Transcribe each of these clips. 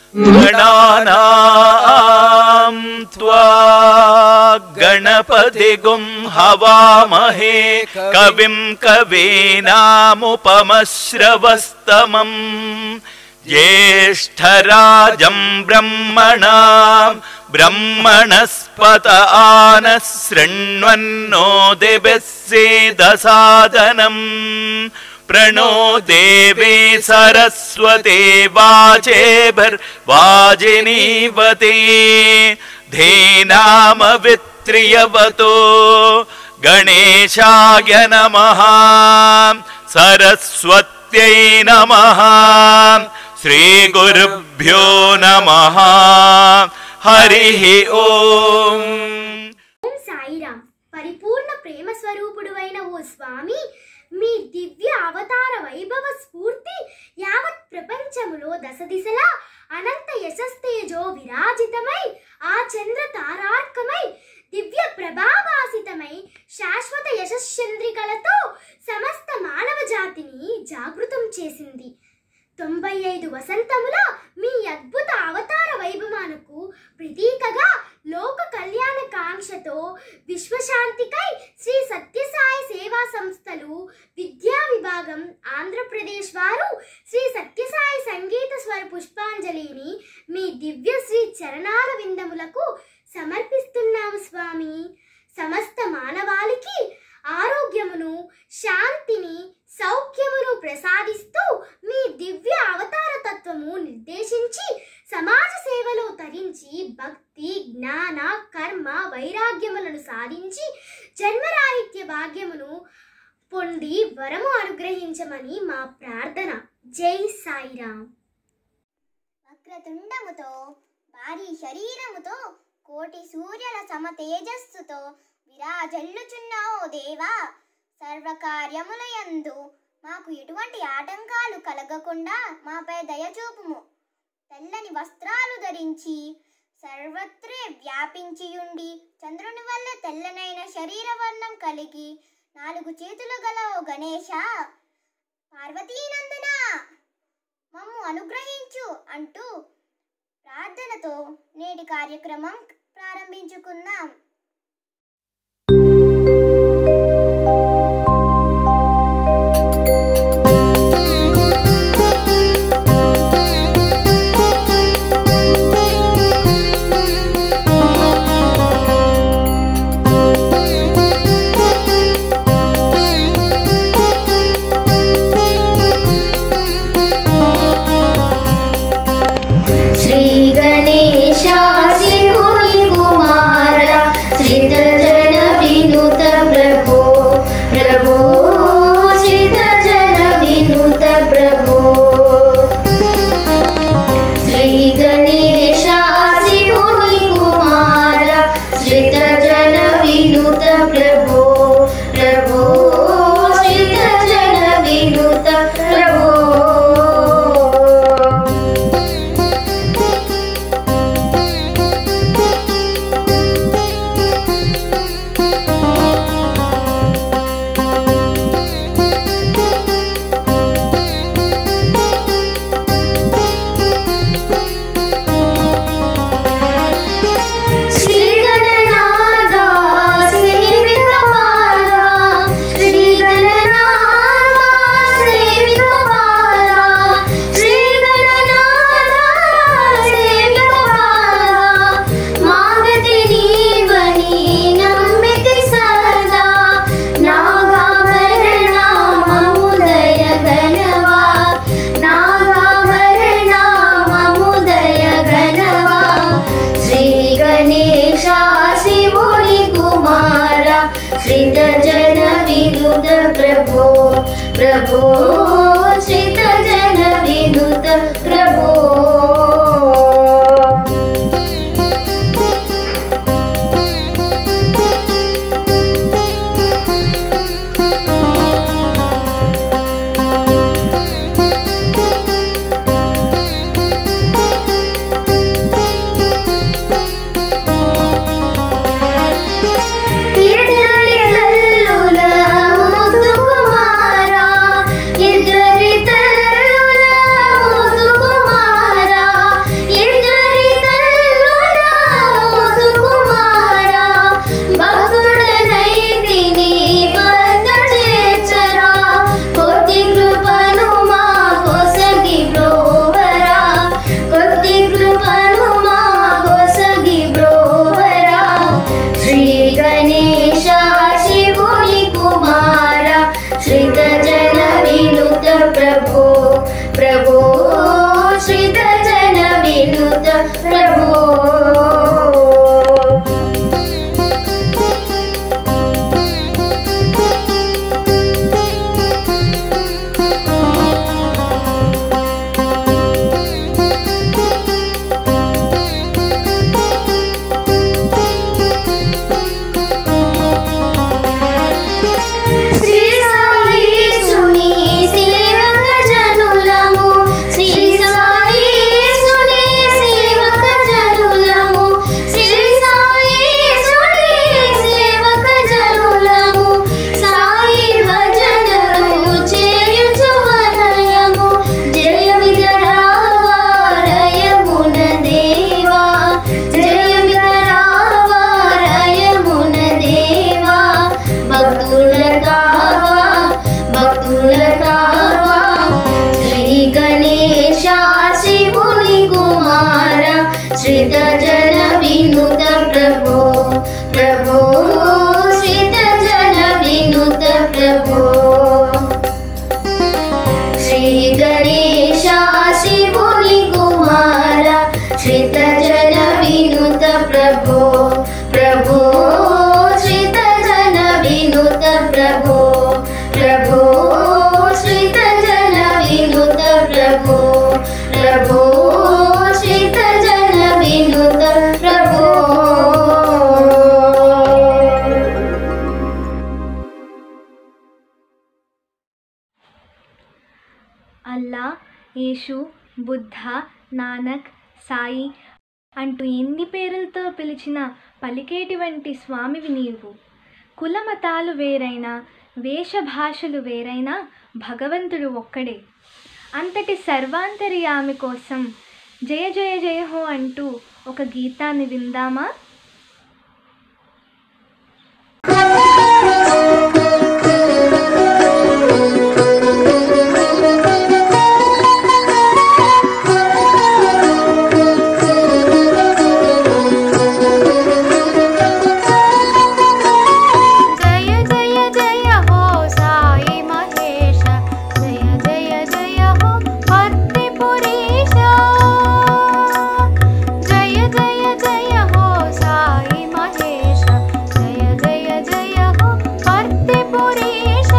गणानां त्वा गणपतिगुं हवामहे कविं कवीनामुपमश्रवस्तमम् ज्येष्ठराजं ब्रह्मणां ब्रह्मणस्पत आनः शृण्वन्नो दिभिः सेदसादनम् प्रणो देवे सरस्वते वाचेभिर्वाजिनीवते धेनामवित्रियवतो गणेशाय नमः सरस्वत्यै नमः श्रीगुरुभ्यो नमः हरिः ओम् ఓం సాయిరామ్ పరిపూర్ణ ప్రేమ స్వరూపుడు అయిన ఓ స్వామి మీ దివ్య అవతార వైభవ స్ఫూర్తి యావత్ ప్రపంచములో దశ దిశలా అనంత యశస్తేజో విరాజితమై ఆ చంద్ర తారార్కమై దివ్య ప్రభాభాసితమై శాశ్వత యశశ్చంద్రికలతో సమస్త మానవ జాతిని జాగృతం చేసింది తొంభై ఐదు వసంతముల మీ అద్భుత అవతార వైభవానకు ప్రతీకగా లోక కళ్యాణ కాంక్షతో విశ్వశాంతికై శ్రీ సత్యసాయి సేవా సంస్థలు విద్యా విభాగం ఆంధ్రప్రదేశ్ వారు శ్రీ సత్యసాయి సంగీత స్వర పుష్పాంజలిని మీ దివ్య శ్రీ చరణాల విందములకు సమర్పిస్తున్నాము స్వామి సమస్త మానవాళికి ఆరోగ్యమును శాంతిని సౌఖ్యమును ప్రసాదిస్తూ మీ దివ్య అవతార తత్వము నిర్దేశించి సమాజ సేవలో తరించి భక్తి జ్ఞాన కర్మ వైరాగ్యములను సాధించి జన్మరాహిత్య భాగ్యమును పొంది వరము అనుగ్రహించమని మా ప్రార్థన జై సాయిరామ్ వక్రతుండముతో భారీ శరీరముతో కోటి సూర్యుల సమ తేజస్సుతో విరాజల్లుచున్నావు దేవా సర్వకార్యములయందు మాకు ఎటువంటి ఆటంకాలు కలగకుండా మాపై దయచూపుము తెల్లని వస్త్రాలు ధరించి సర్వత్రే వ్యాపించియుండి చంద్రుని వల్ల తెల్లనైన శరీరవర్ణం కలిగి నాలుగు చేతులు గల ఓ గణేశ పార్వతీనందన మమ్ము అనుగ్రహించు అంటూ ప్రార్థనతో నేటి కార్యక్రమం ప్రారంభించుకుందాం श्रीगणेशा श्रीभुवि कुमार श्रितजन विनुत प्रभो प्रभो श्रितजन विनुत प्रभो श्रीगणेशा श्रीभुवि कुमार श्रितजन विनुत प्रभो प्रभो श्रितजन विनुत प्रभो श्रीगणनादा सेवितपाला श्रीगणनादा सेवितपाला श्रीगणनादा सेवितपाला मागति नीवनि नम्मिति सदा नागाभरणा ममुदय गणवा नागाभरणा ममुदय गणवा श्रीगणेशा शिवोनि कुमारा श्रितजन विनुत प्रभो प्रभो श्रितजन विनुत प्रभो ఇద్దరితల్లుల ముద్దు కుమారా ఇద్దరితల్లుల ముద్దు श्रितजन विनुत प्रभो प्रभो श्रितजन विनुत प्रभो श्री गणेशा शिवोलि कुमारा श्रितजन विनुत प्रभो प्रभो श्रितजन विनुत प्रभो प्रभो श्रितजन विनुत प्रभो प्रभो श्रितजन विनुत प्रभो అల్లా యేషు బుద్ధ నానక్ సాయి అంటూ ఎన్ని పేర్లతో పిలిచిన పలికేటువంటి స్వామివి నీవు కుల మతాలు వేరైనా వేషభాషలు వేరైనా భగవంతుడు ఒక్కడే అంతటి సర్వాంతర్యామి కోసం జయ జయ జయ హో అంటూ ఒక గీతాన్ని విందామా जय जय जय हो साई महेश जय जय जय हो भक्तिपुरीश जय जय जय हो साई महेश जय जय जय हो भक्तिपुरीश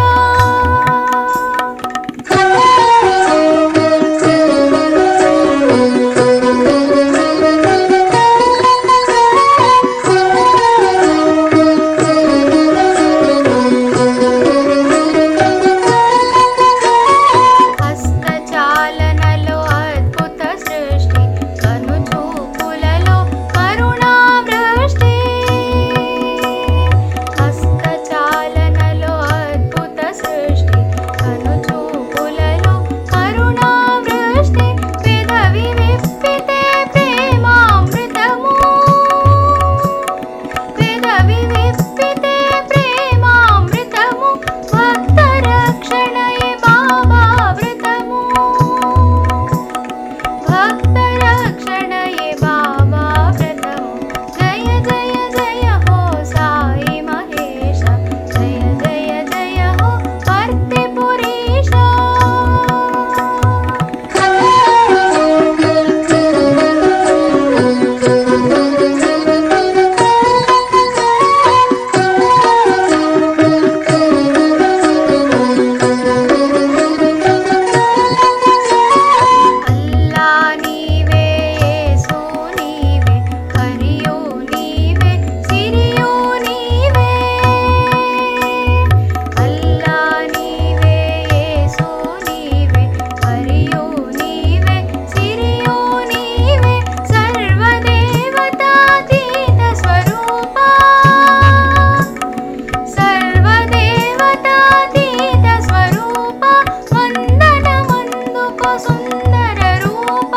హస్తచాలనలో అద్భుత సృష్టి కనుచూపులలో కరుణా వృష్టి హస్తచాలనలో అద్భుత సృష్టి కనుచూపులలో కరుణా వృష్టి పెదవి విప్పితే ప్రేమామృతము పెదవి విప్పితే ప్రేమామృతము భక్త రక్షణయే బాబావృతము భక్త రక్షణయే బాబావృతము జయ జయ జయ హో సాయి మహేశ జయ జయ జయ హో భర్తిపురీశ అల్లా నీవే యేసు నీవే హరియు నీవే సిరియు నీవే అల్లా నీవే యేసు నీవే హరియు నీవే సిరియు నీవే సర్వదేవతాతీత స్వరూపా సర్వదేవతాతీత స్వరూప వందనమందుకో సుందర రూప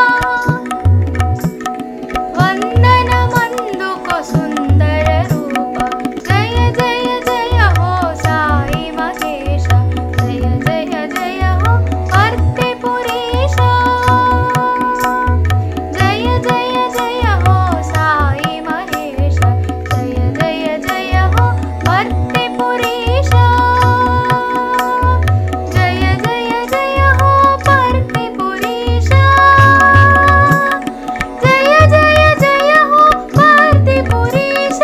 వందనమందుకో సుందర రూప జయ జయ జయ హో సాయి మహేశ జయ జయ జయ హో భర్తిపురీశ జయ జయ జయ హో సాయి మహేశ జయ జయ జయ హో భర్తిపురీశ జయ జయ జయ హో భర్తిపురీశ జయ జయ జయ హో భర్తిపురీశ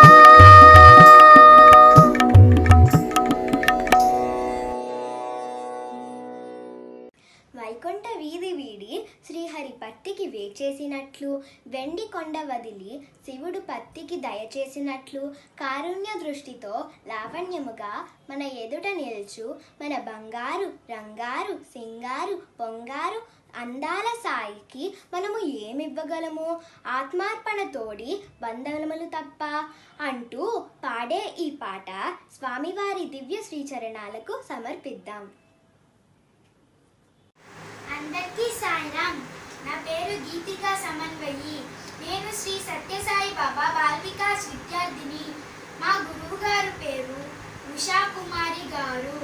వైకుంఠ వీధి వీడి శ్రీహరి పత్తికి వేచేసినట్లు వెండి కొండ వదిలి శివుడు పత్తికి దయచేసినట్లు కారుణ్య దృష్టితో లావణ్యముగా మన ఎదుట నిల్చు మన బంగారు రంగారు సింగారు పొంగారు అందాల సాయికి మనము ఏమివ్వగలము ఆత్మార్పణ తోడి బంధనములు తప్ప అంటూ పాడే ఈ పాట స్వామివారి దివ్య శ్రీచరణాలకు సమర్పిద్దాం అందరికీ సాయిరామ్ నా పేరు గీతికా సమన్వయి నేను శ్రీ సత్యసాయి బాబా బాల్ వికాస్ విద్యార్థిని మా గురువు గారు పేరు ఉషా కుమారి గారు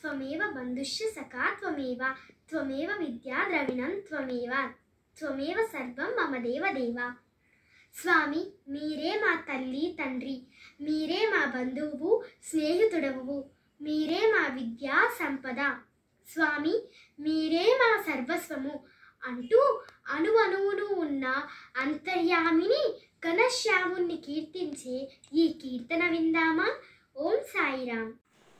త్వమేవ బంధుష్య సఖా త్వమేవ త్వమేవ విద్యా ద్రవిణం త్వమేవ త్వమేవ సర్వం మమ దేవ దేవ స్వామి మీరే మా తల్లి తండ్రి మీరే మా బంధువు స్నేహితుడవు మీరే మా విద్యా సంపద స్వామి మీరే మా సర్వస్వము అంటూ అణువణువును ఉన్న అంతర్యామిని ఘనశ్యాముణ్ణి కీర్తించే ఈ కీర్తన విందామా ఓం సాయిరామ్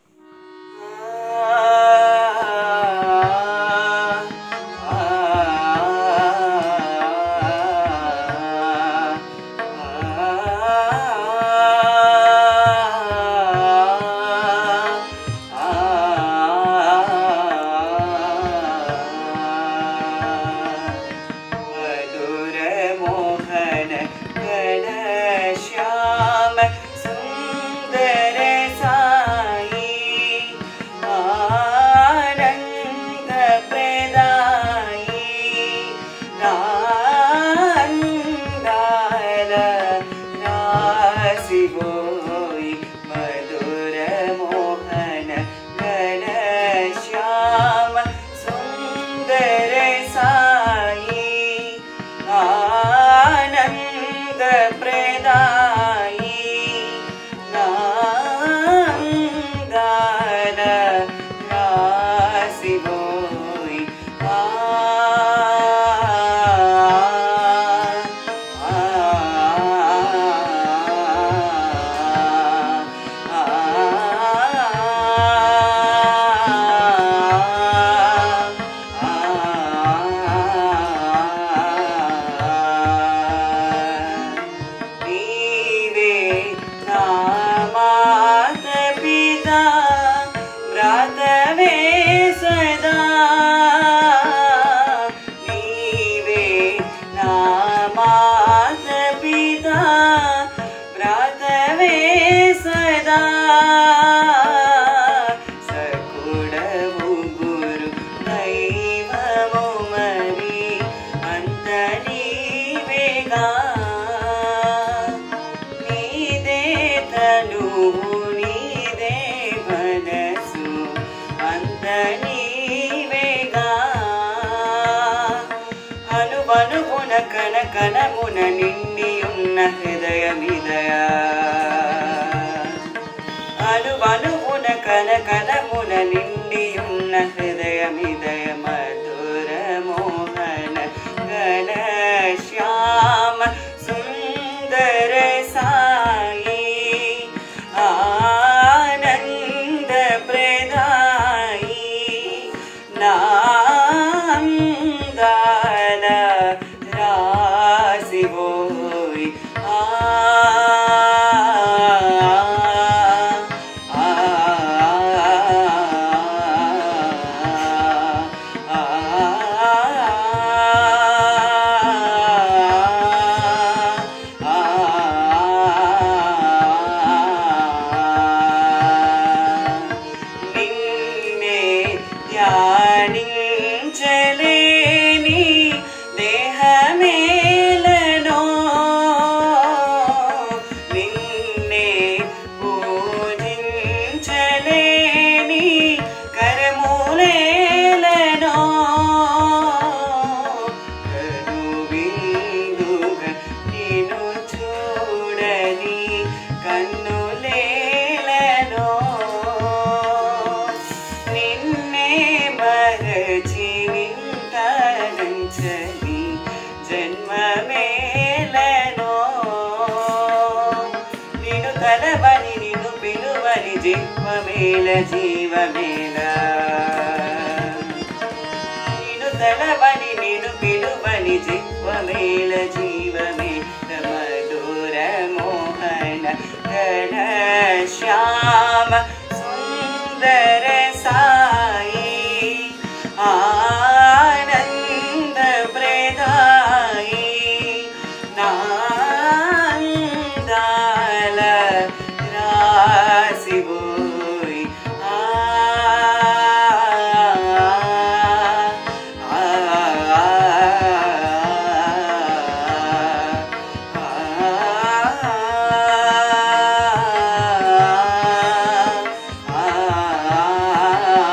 मधुर मोहन घन श्याम सुन्दर साई आनन्द प्रदायी नान्दार रासि बोई मधुर मोहन घन श्याम सुन्दर साई आनन्द प्रदायी नान्दार रासि बोई आ నీవే నా మాత పితా వ్రాతవే సదా నీవే నా మాత పితా వ్రాతవే సదా సకుడవు గురు దైవము మరి అంత నీవేగా నీదే తనువు నీదే మనసు అంత నీవేగా అనువనువున కన కనమున నిండి ఉన్న హృదయమిదయ అనువనువున కన కనమున నిండి ఉన్న హృదయమిదయ మధుర మోహన గణ శ్యామ సుందర సాయి ఆనంద ప్రదాయి నాందాన రాసి పోయి ఆ ఆ నిన్నే ధ్యానించలేని దేహమేలనో నిన్నే పూజించలేని కరములేలనో కరువిందుగా నిన్ను చూడని కన్నులేలనో నిన్నే మరచి నింతరించని జన్మమేలనో నిన్ను తలవని నిన్ను పిలువని జిహ్వమేల జీవమేల నిన్ను తలవని నిన్ను పిలువని జిహ్వమేల జీవమే మధుర మోహన ఘన శ్యామ సుందర సాయి ఆనంద ప్రదాయి నాందాల రాసి పోయి ఆ ఆ ఆ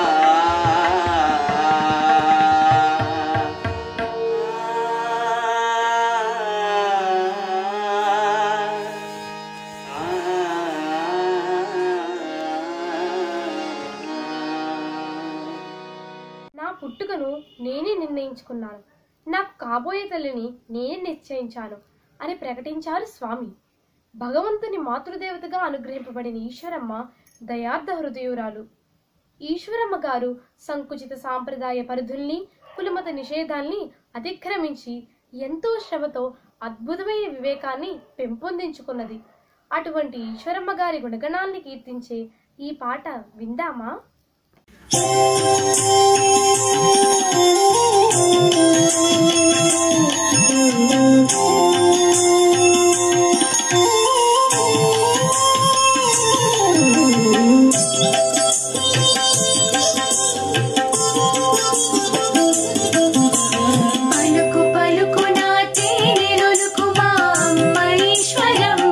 పుట్టుకను నేనే నిర్ణయించుకున్నాను నాకు కాబోయే తల్లిని నేనే నిశ్చయించాను అని ప్రకటించారు స్వామి భగవంతుని మాతృదేవతగా అనుగ్రహింపబడిన ఈశ్వరమ్మ దయార్థ హృదయురాలు ఈశ్వరమ్మ గారు సంకుచిత సాంప్రదాయ పరిధుల్ని కులమత నిషేధాల్ని అతిక్రమించి ఎంతో శ్రమతో అద్భుతమైన వివేకాన్ని పెంపొందించుకున్నది అటువంటి ఈశ్వరమ్మ గారి గుణగణాల్ని కీర్తించే ఈ పాట విందామా పలుకు పలుకు నా తేనెలొలుకు మా అమ్మ ఈశ్వరమ్మ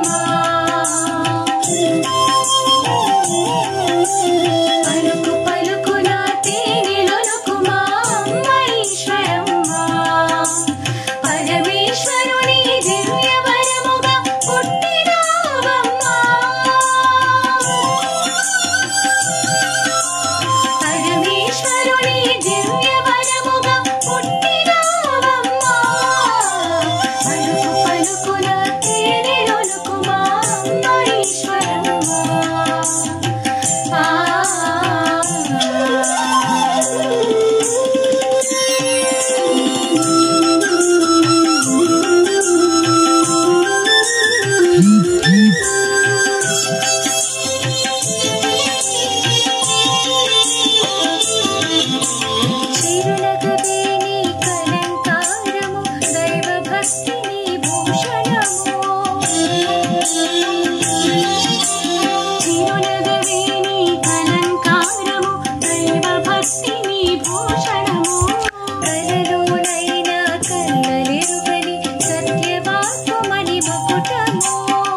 పలుకు పలుకు నా తేనెలొలుకు మా అమ్మ ఈశ్వరమ్మ పరమేశ్వరుని దివ్య వరముగా పుట్టినావమ్మ పరమేశ్వరుని దివ్య వరముగా పుట్టినావమ్మా పలుకు పలుకున తేనెలొలుకు మా అమ్మ ఈశ్వరమ్మ ఆ చిరునగవేణి కలంకారము దైవ భక్తిని భూషణము చిరునగవేణి కలంకారము దైవ భక్తిని భూషణము కలలోనైన కన్నలెరుగని సత్యవాక్యమణి మకుటము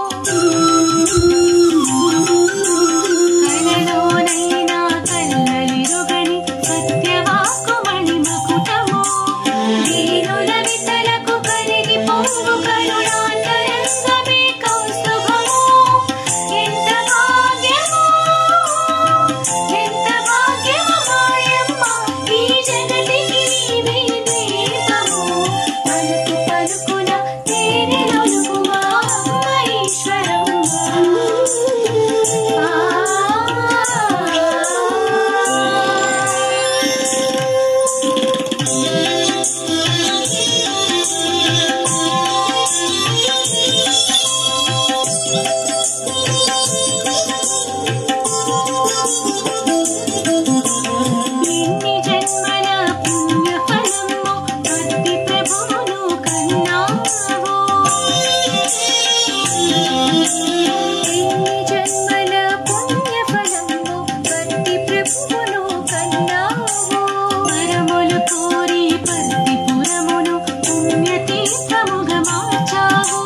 కలలోనైనా కన్నలిరుగని సత్యవాక్కుమణి మకుటము దీనుల వితలకు కలిగి పొంగు కరుణాంతరంగమే కౌస్తుభము ఎంత భాగ్యము ఎంత భాగ్యము మాయమ్మ ఈ జగతికి నీవే దీపము పలుకు పలుకున తేనెలొలుకు మా అమ్మ ఈశ్వరమ్మ ఎన్ని జన్మల పుణ్యఫలము భక్తి ప్రభువును కన్నావో ఎన్ని జన్మల పుణ్యఫలము భక్తి ప్రభువును కన్నావో వరములు కోరి పత్తి పురమును పుణ్యతీర్థముగా మార్చావో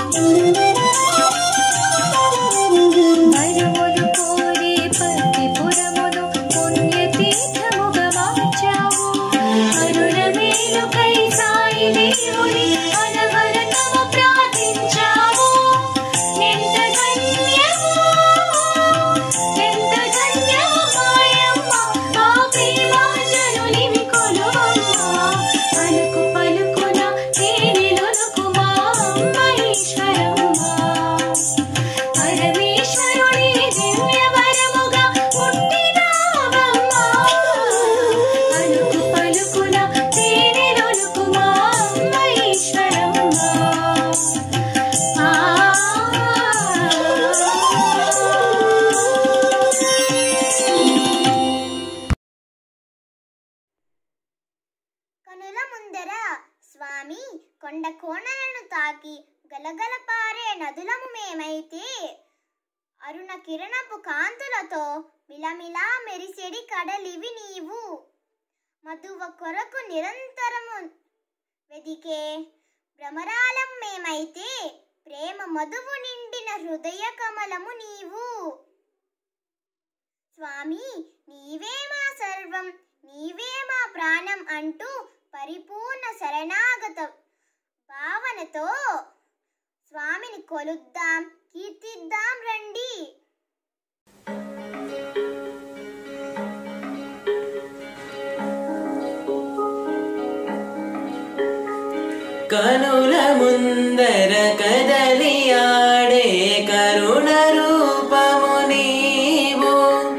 వరములు కోరి పత్తి పురమును పుణ్యతీర్థముగా మార్చావు అరుణ మేలుకై సాయి దేవుని అనవరతము ప్రార్థించావు ఎంత ధన్యము ఎంత ధన్యము మాయమ్మ ఆ ప్రేమాజనునివి కొలువమ్మ పలుకు పలుకున తేనెలొలుకు మా అమ్మ ఈశ్వరమ్మ పరమేశ్వరుని దివ్య వరముగా పుట్టినావమ్మా పలుకు పలుకున తేనెలొలుకు మా అమ్మ ఈశ్వరమ్మ ఆ కనుల ముందర స్వామి కొండ కోణలను తాకి గలగల పారే నదులము మేమైతే అరుణ కిరణపు కాంతులతో మిలమిలా మెరిసెడి కడలివి నీవు మధువ కొరకు నిరంతరము వెదికే భ్రమరాలం మేమైతే ప్రేమ మధువు నిండిన హృదయ కమలము నీవు స్వామి నీవే మా సర్వం నీవే మా ప్రాణం అంటూ పరిపూర్ణ శరణాగత భావనతో స్వామిని కొలుద్దాం కీర్తిద్దాం రండి కనుల ముందర కదలియాడే కరుణ రూపము నీవు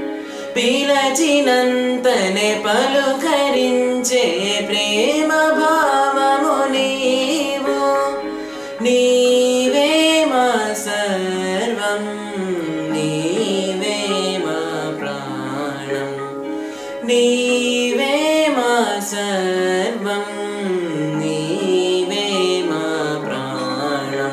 పిలచినంతనే పలుకరించే ప్రేమ భావము నీవు నీవే మా సర్వం నీవే మా ప్రాణం నీవే మా సర్వం నీవే మా ప్రాణం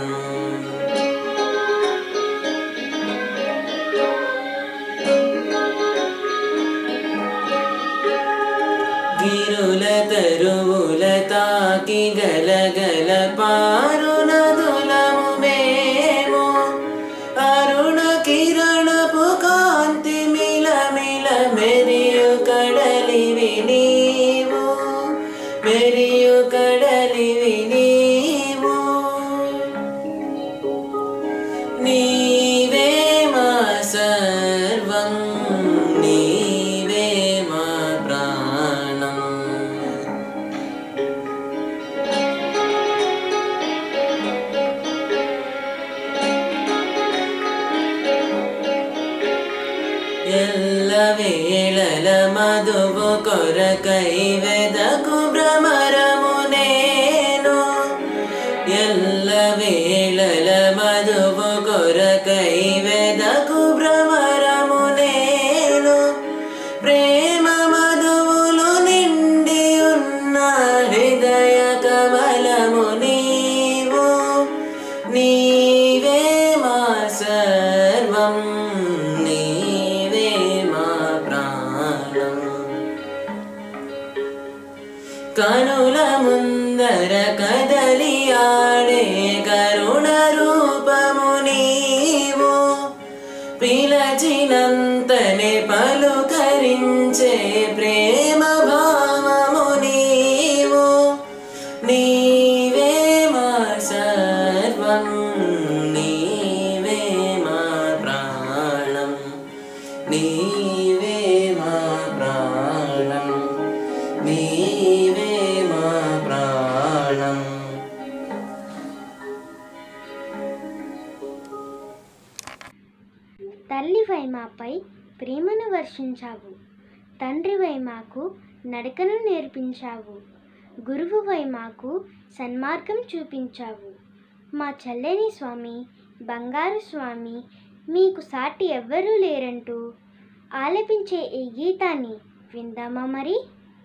గిరుల తరువుల తాకి గలగల పారు నదులము మేము అరుణ కిరణపు కాంతి మిల మిల మెరియు కడలివి నీవు మెరియు కడలివి నీవు నీవే మా సర్వం నీవే మా ప్రాణం ఎల్ల వేళల మధువు కొరకై వెదకు భ్రమరము నేను ఎల్ల వేళల మధువు కొరకై వెదకు భ్రమరము నేను ప్రేమ మధువులు నిండి ఉన్న హృదయ కమలము నీవు నీవే మా సర్వం నీవే మా ప్రాణం కనుల ముందర కదలియాడే కరుణ రూపము నీవు పిలచినంతనే పలుకరించే ప్రేమ భావము నీవు నీవే మా సర్వం నీవే మా ప్రాణం నీవే మా ప్రాణం నీవే మా ప్రాణం తల్లివై మాపై ప్రేమను వర్షించావు తండ్రివై మాకు నడకను నేర్పించావు గురువువై మాకు సన్మార్గం చూపించావు మా చల్లని స్వామి బంగారు స్వామి మీకు సాటి ఎవ్వరూ లేరంటూ ఆలపించే ఈ గీతాన్ని విందామా మరి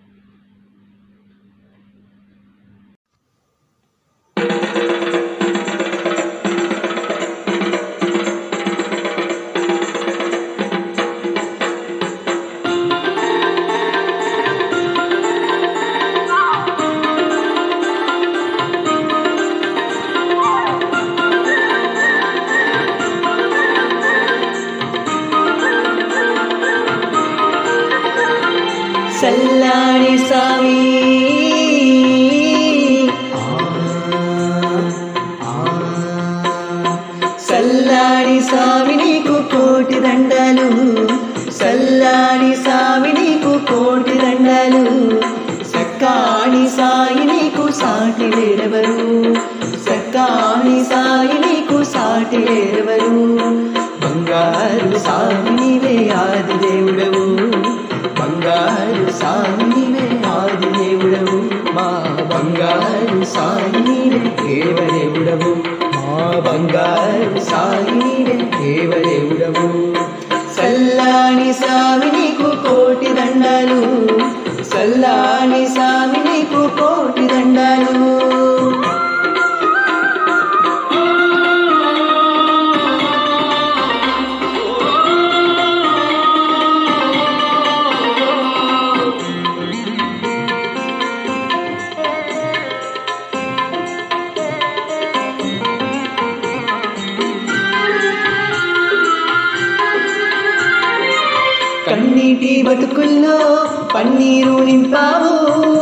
సల్లాడి సామి సల్లాడి సామి నీకు కోటి దండాలు సల్లాడి సామి నీకు కోటి దండాలు సక్కాణి సాయి నీకు సాటి లేరెవరు సక్కాణి సాయి నీకు సాటి లేరెవరు బంగారు సామి నీవే ఆది దేవుడవు బంగారు సాయి నీవే ఆది దేవుడవు మా బంగారు సాయి నీవే దేవదేవుడవు మా బంగారు సాయి నీవే దేవదేవుడవు సల్లాని సామి నీకు కోటి దండాలు సల్లాని సామి నీకు కోటి దండాలు కన్నీటి బతుకుల్లో పన్నీరు నింపావు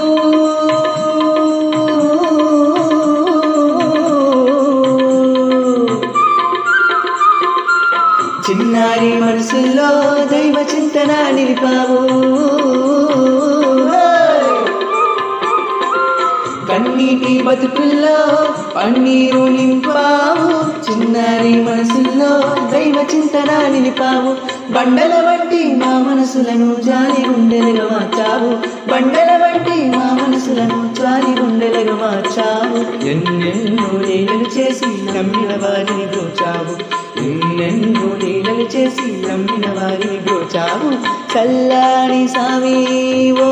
చిన్నారి మనసుల్లో దైవ చింతన నిలిపావు కన్నీటి కన్నీటి బతుకుల్లో పన్నీరు నింపావు చిన్నారి మనసుల్లో దైవ చింతన నిలిపావు బండల వంటి మా మనసులను జాలి గుండెలుగా మార్చావు బండల వంటి మా మనసులను జాలి గుండెలుగా మార్చావు ఎన్నెన్నో నీళ్ళు చేసి నమ్మిన వారిని బ్రోచావు ఎన్నెన్నో నీళ్ళు చేసి నమ్మిన వారిని బ్రోచావు చల్లాని సామి ఓ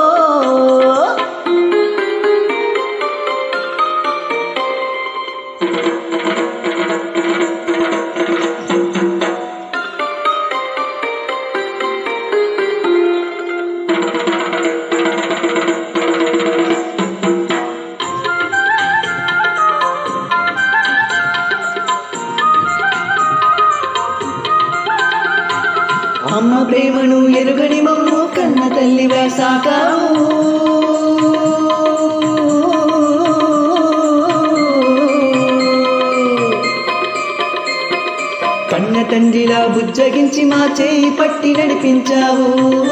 అమ్మ ప్రేమను ఎరుగని మమ్ము కన్న తల్లి వేసాకావు కన్న తండ్రిలా బుజ్జగించి మా చేయి పట్టి నడిపించావు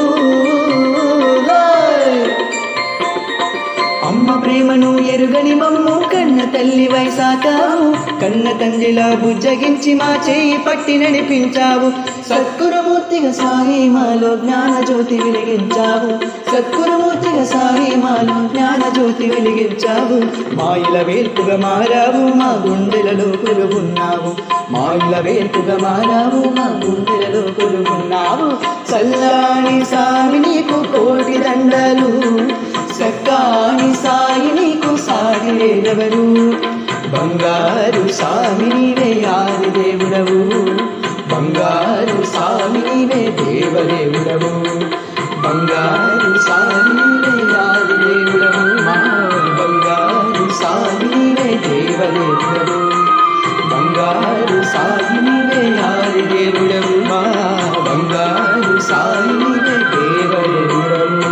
అమ్మ ప్రేమను ఎరుగని మమ్ము కన్న తల్లి వైసాకావు కన్న తండ్రిలా బుజ్జగించి మా చేయి పట్టి నడిపించావు సత్కురమూర్తిగా సాయి మాలో జ్ఞాన జ్యోతి వెలిగించావు సత్కురమూర్తిగా సాయి మాలో జ్ఞాన జ్యోతి వెలిగించావు మాయిల వేల్పుగా మారావు మా గుండెలలో కొలుగున్నావు మాయిల వేల్పుగా మారావు మా గుండెలలో కొలుగున్నావు చల్లాని సామి నీకు కోటి దండలు సక్కాని సాయి నీకు సాగి లేదెవరు బంగారు సామి నీవే ఆది దేవుడవు బంగారు సామి నీవే దేవదేవుడవు బంగారు సామి నీవే ఆది దేవుడవు మా బంగారు సామి నీవే దేవదేవుడవు బంగారు సామి నీవే ఆది దేవుడవు మా బంగారు సామి నీవే దేవదేవుడవు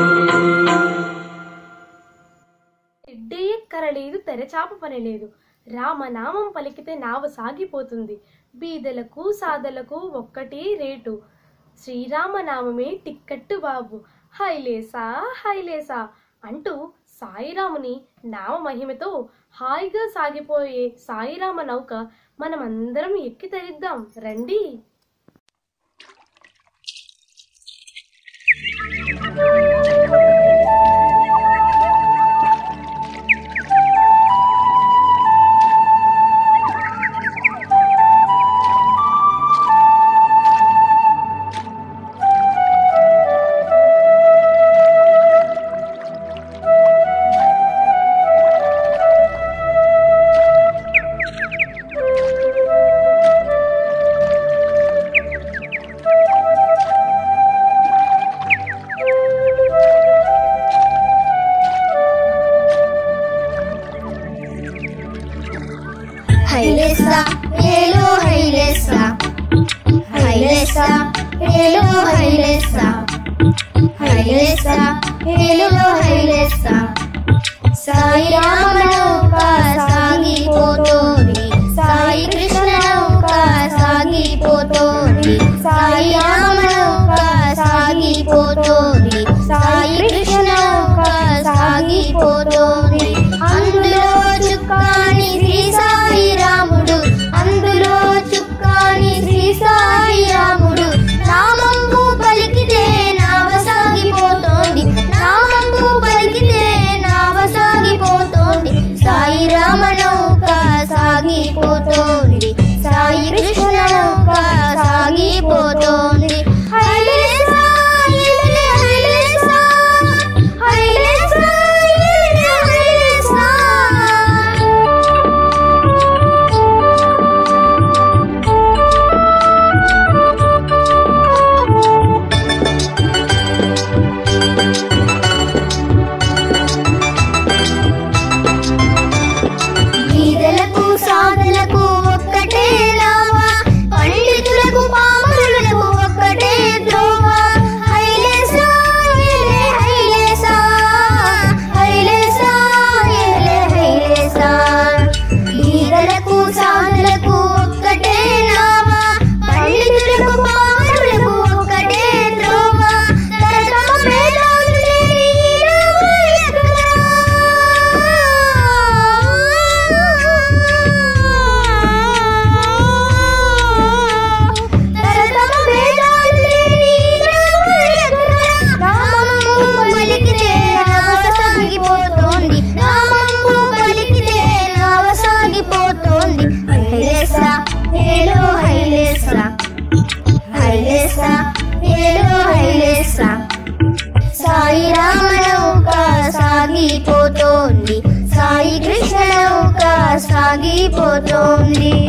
ఎడ్డే ఎక్కరలేదు తెరచాప పని లేదు రామనామం పలికితే నావ సాగిపోతుంది బీదలకు సాదలకు ఒక్కటే రేటు శ్రీరామనామమే టిక్కట్టు బాబు హైలేసా హైలేసా అంటూ సాయిరాముని నామ మహిమతో హాయిగా సాగిపోయే సాయిరామ నౌక మనమందరం ఎక్కి తరిద్దాం రండి హైలేసా హేలో హైలేసా హైలేసా హేలో హైలేసా హైలేసా హేలో హైలేసా సాయి రామ నౌక సాగిపోతోంది సాయి కృష్ణ నౌక సాగిపోతోంది సాయి రామ నౌక సాగిపోతోంది సాయి కృష్ణ నౌక సాగిపోతోంది అందులో చుక్కాని శ్రీ సాయి రాముడు అందులో చుక్కాని శ్రీ సాయి రాముడు నామంబు పలికితే నావ సాగిపోతోంది నామంబు పలికితే నావ సాగిపోతోంది సాగిపోతోంది సాయి కృష్ణ నౌక సాగిపోతోంది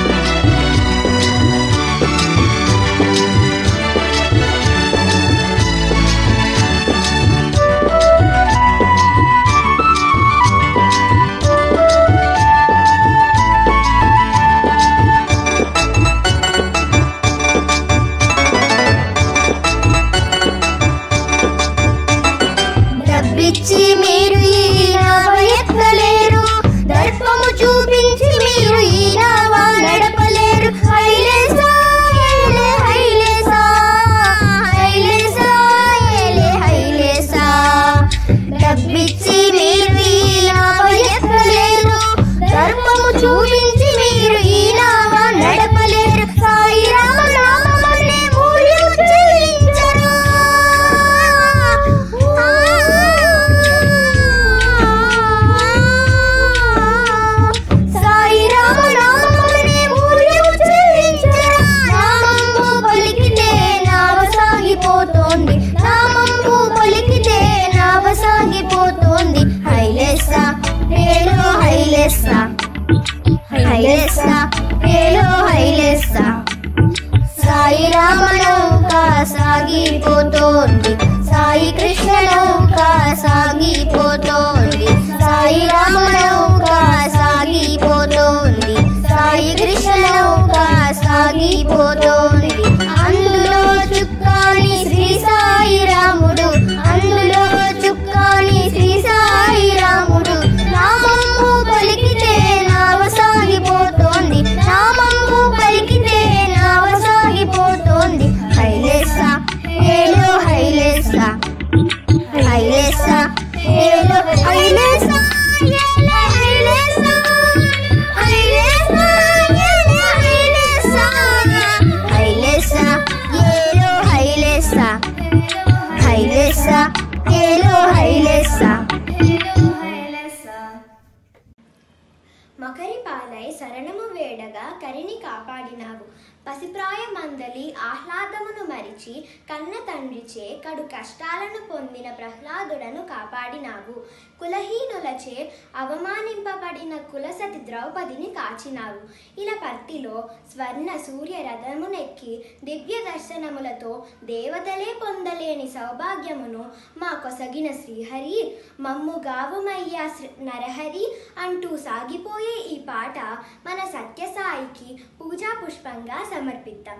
డబ్బిచ్చి మీరు ఈ నావ ఎక్కలేరు దర్పము చూపించి మీరు ఈ నావ నడపలేరు హైలేసా ఏలే హైలేసా హైలేసా ఏలే హైలేసా డబ్బిచ్చి మీరు ఈ నావ ఎక్కలేరు దర్పము చూపించి మీరు ఈ నావ నడపలేరు సాయి రామ నామమునే మూల్యం చెల్లించరు సాయి రామ నామమునే మూల్యం చెల్లించరు నామము పలికితే నావ సాగిపోతోంది నామము పలికితే నావ సాగిపోతోంది హైలెస్సా హేలో హైలెస్సా హైలెస్సా హేలో హైలెస్సా సాయి రామ నౌక సాగిపోతోంది సాయి కృష్ణ నౌక సాగిపోతోంది సాయి రామ నౌక సాగిపోతోంది సాయి కృష్ణ నౌక సాగిపోతోంది అందులో చుక్కాని శ్రీ సాయి రాముడు అందులో చుక్కాని శ్రీ సాయి రాముడు నామము పలికితే నావ సాగిపోతోంది నామము పలికితే నావ సాగిపోతోంది హైలేసా హేలో హైలేసా హైలేసా హేలో హైలేసా ఏలే హైలేసా హైలేసా ఏలే హైలేసా హైలేసా ఏలో హైలేసా హైలేసా ఏలో హైలేసా మకరిపాలై శరణము వేడగా కరిని కాపాడినావు పసిప్రాయమందలి ఆహ్లాదమును మరిచి కన్న తండ్రిచే కడు కష్టాలను పొందిన ప్రహ్లాదుడను కాపాడినావు కులహీనులచే అవమానింపబడిన కులసతి ద్రౌపదిని కాచినావు ఇలా పర్తిలో స్వర్ణ సూర్య రథమునెక్కి దివ్య దర్శనములతో దేవతలే పొందలేని సౌభాగ్యమును మా కొసగిన శ్రీహరి మమ్ము గావుమయ్యా శ్రీ- నరహరి అంటూ సాగిపోయే ఈ పాట మన సత్యసాయికి పూజా పుష్పంగా సమర్పిద్దాం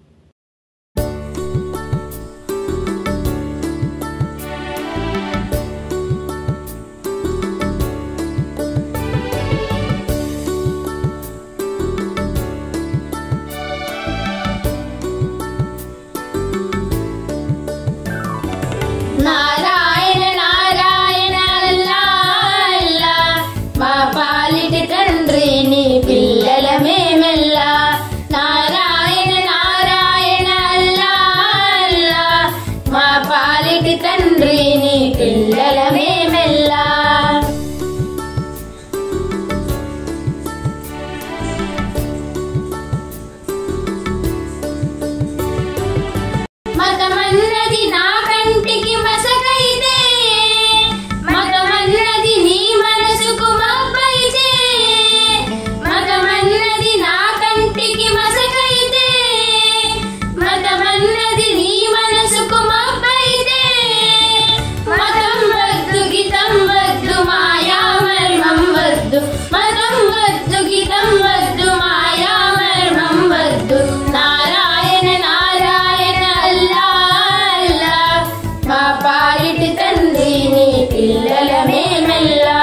నారాయణ నారాయణ అల్లా అల్లా మా పాలిటి తండ్రి నీ పిల్లల మేమెల్లా నారాయణ నారాయణ అల్లా అల్లా మా పాలిటి తండ్రి నీ పిల్లల మేమెల్లా మతమన్నది నా కంటికి మసకైతే మతమన్నది నీ మనసుకు మబ్బైతే మతమన్నది నా కంటికి మసకైతే మతమన్నది నీ మనసుకు మబ్బైతే మతం వద్దు గితం వద్దు మాయా మర్మం వద్దు మతం వద్దు గితం వద్దు మాయా మర్మం వద్దు నారాయణ నారాయణ అల్లా అల్లా మా పాలిటి తండ్రి నీ పిల్లల మేమెల్లా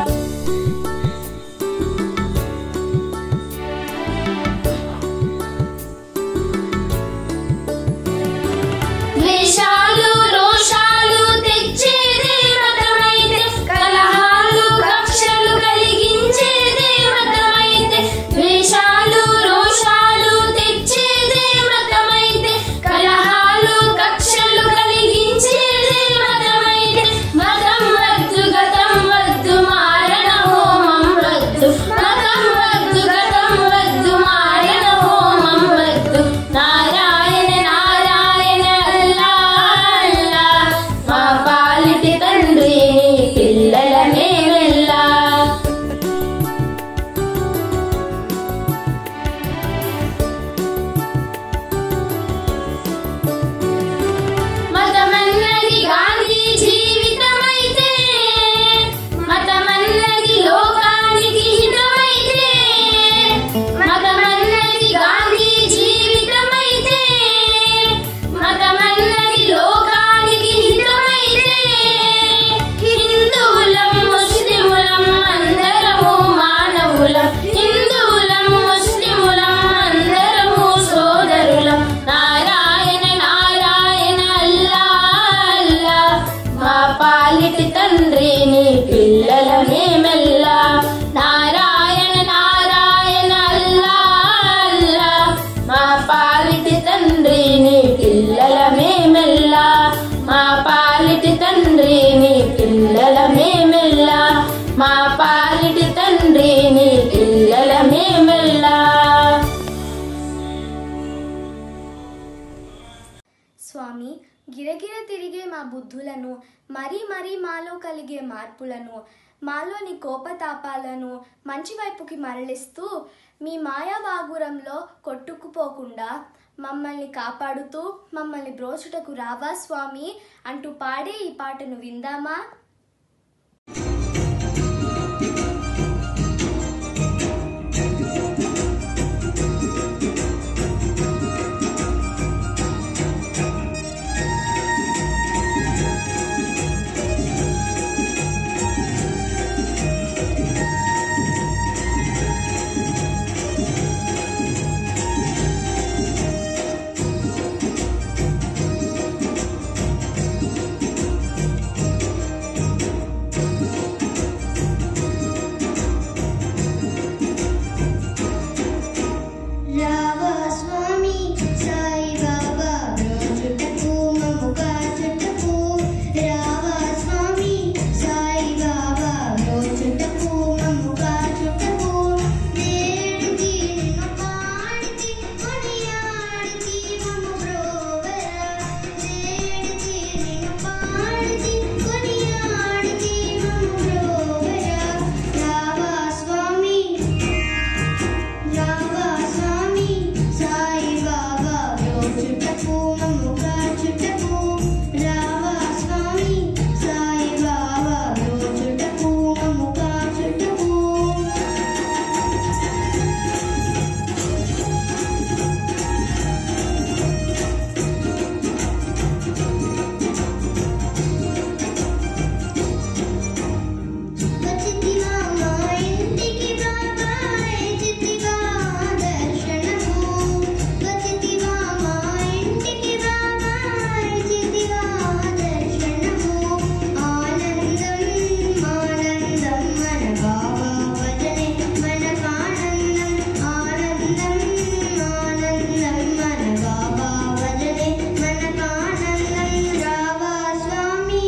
ద్వేషాలు రోషాలు తెచ్చేదే మతమైతే కలహాలు కక్షలు కలిగించేదే మతమైతే ద్వేషాలు రోషాలు తెచ్చేదే మతమైతే కలహాలు కక్షలు కలిగించేదే మతమైతే మతం వద్దు పాలిటి తండ్రి నీ పిల్లలమే మెల్లా నారాయణ నారాయణ అల్లా అల్లా మా పాలిటి తండ్రి నీ పిల్లలమే మెల్లా మా పాలిటి తండ్రి నీ పిల్లలమే మెల్లా మా పాలిటి తండ్రి నీ పిల్లలమే మెల్లా స్వామి గిరగిర తిరిగే మా బుద్ధులను మరీ మరీ మాలో కలిగే మార్పులను మాలోని కోపతాపాలను మంచి వైపుకి మరలిస్తూ మీ మాయా బాగురంలో కొట్టుకుపోకుండా మమ్మల్ని కాపాడుతూ మమ్మల్ని బ్రోచుటకు రావా స్వామి అంటూ పాడే ఈ పాటను విందామా రావా స్వామి సాయి బాబా రోజుటకు మముగా చుట్టకు రావా స్వామి సాయి బాబా రోజుటకు మముగా చుట్టకు నేడికి నిన్ను పాడితి కొనియాడితి మము బ్రోవరా నేడికి నిన్ను పాడితి కొనియాడితి మము బ్రోవరా రావా స్వామి రావా స్వామి సాయి బాబా రోజుటకు మమ్ముగా చుట్టకు రావా స్వామి సాయి బాబా రోజుటకు మమ్ముగా చుట్టకు వచ్చితివా మా ఇంటికి బాబాయ్ చితివా దర్శనము వచ్చితివా మా ఇంటికి బాబాయ్ చితివా దర్శనము ఆనందం ఆనందం మన బాబా భజనే మనకానందం ఆనందం ఆనందం మన బాబా భజనే మనకానందం రావా స్వామి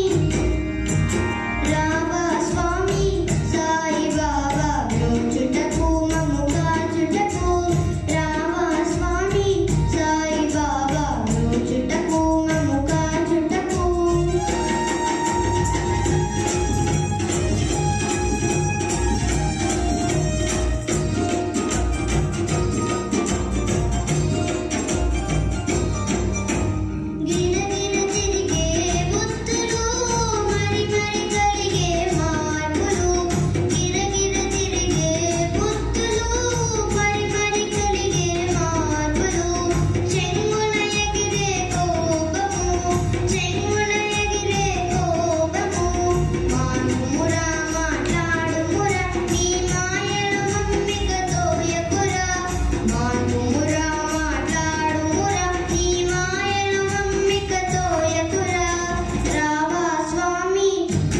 రావా స్వామి సాయి బాబా బ్రోచుటకు మమ్ముగా చుటకు రావా స్వామి సాయి బాబా బ్రోచుటకు మమ్ముగా చుటకు గిరగిర తిరిగే బుద్ధులు మరి మరి కలిగే మార్పులు గిరగిర తిరిగే బుద్ధులు మరి మరి కలిగే మార్పులు చెంగున ఎగిరే కోపము చెంగున ఎగిరే కోపము మానుమురా మాట్లాడుమురా నీ మాయలు మమ్మికతో ఎకురా మానుమురా మాట్లాడుమురా నీ మాయలు మమ్మికతో ఎకురా రావా స్వామి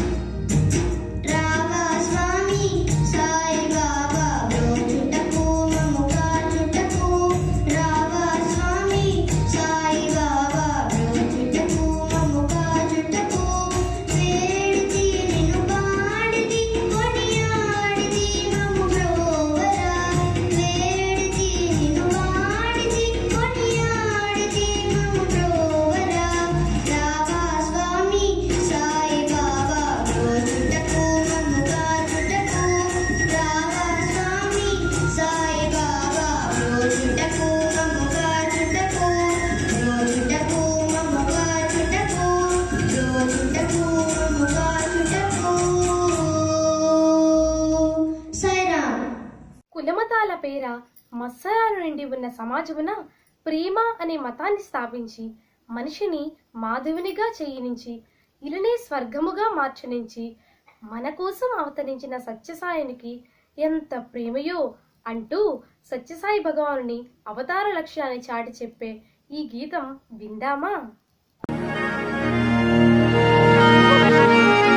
రావా స్వామి సాయి బాబా బ్రోచుటకు మమ్ముగా చుటకు రావా స్వామి సాయి బాబా బ్రోచుటకు మమ్ముగా చుటకు వేడితి నిన్ను పాడితి కొనియాడితి మమ్ము బ్రోవరా వేడితి నిన్ను పాడితి కొనియాడితి మమ్ము బ్రోవరా రావా స్వామి సాయి బాబా బ్రోచుటకు మమ్ముగా చుటకు రావా స్వామి సాయి బాబా బ్రోచుటకు మమ్ముగా చుటకు బ్రోచుటకు మమ్ముగా చుటకు బ్రోచుటకు మమ్ముగా చుటకు సాయిరామ్ కులమతాల పేర మత్సరాలు నిండి ఉన్న సమాజమున ప్రేమ అనే మతాన్ని స్థాపించి మనిషిని మాధవునిగా చేయనించి ఇలనే స్వర్గముగా మార్చనించి మన కోసం అవతరించిన సత్యసాయునికి ఎంత ప్రేమయో అంటూ సత్యసాయి భగవానుని అవతార లక్ష్యాన్ని చాటి చెప్పే ఈ గీతం విందామా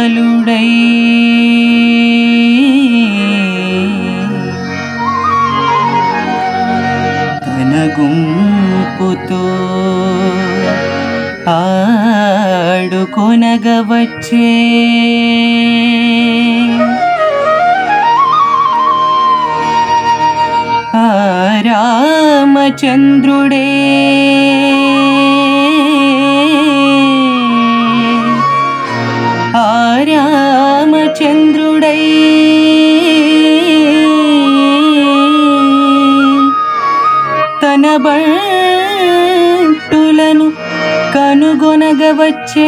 విహ్వలుడై తన గుంపుతో ఆడుకొనగవచ్చే ఆ రామచంద్రుడే ఆ రామచంద్రుడై తన బంటులను కనుగొనగవచ్చే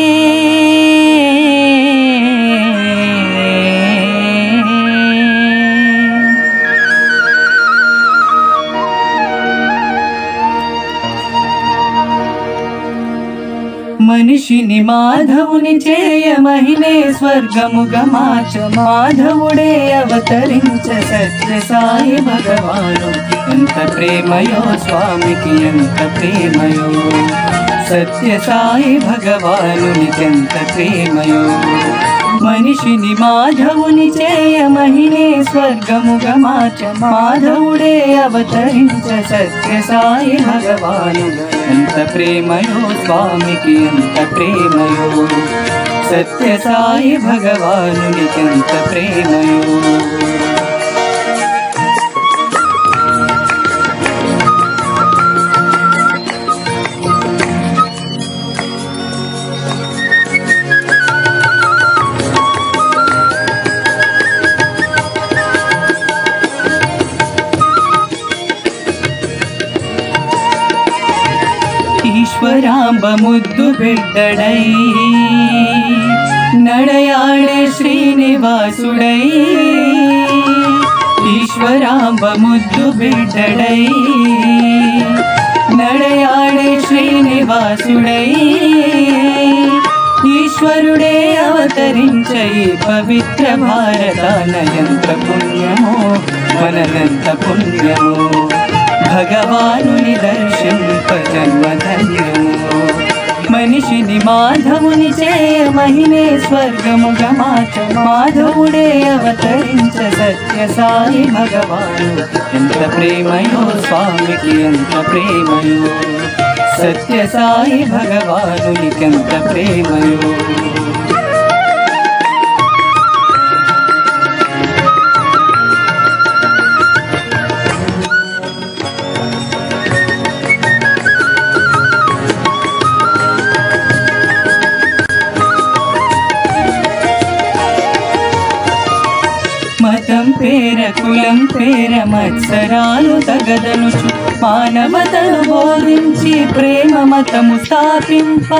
మనిషిని మాధవుని చేయ మహిళే స్వర్గముగ మాచ మాధవుడే అవతరించ సత్య సాయి భగవాను ఎంత ప్రేమయో స్వామికి ఎంత ప్రేమయో సత్య సాయి భగవానునికెంత ప్రేమయో మనిషిని మాధవుని చేయ మహిళే స్వర్గముగ మాచ మాధవుడే అవతరించ సత్య సాయి భగవాను ఎంత ప్రేమయో స్వామికి ఎంత ప్రేమయో సత్య సాయి భగవానునికెంత ప్రేమయో ఈశ్వరాంబ ముద్దు బిడ్డడై నడయాడే శ్రీనివాసుడై ఈశ్వరాంబ ముద్దు బిడ్డడై నడయాడే శ్రీనివాసుడై ఈశ్వరుడే అవతరించ ఈ పవిత్ర భారతాన ఎంత పుణ్యమో మనదంత పుణ్యమో భగవానుని దర్శింప జన్మధన్యము మనిషిని మాధవుని చేయ మహిళే స్వర్గము గమాచ మాధవుడే అవతరించ సత్య సాయి భగవాను ఎంత ప్రేమయో స్వామికి ఎంత ప్రేమయో సత్య సాయి భగవానునికెంత ప్రేమయో మతం పేర కులం పేర మత్సరాలు తగదనుచు మానవతను బోధించి ప్రేమ మతము స్థాపింప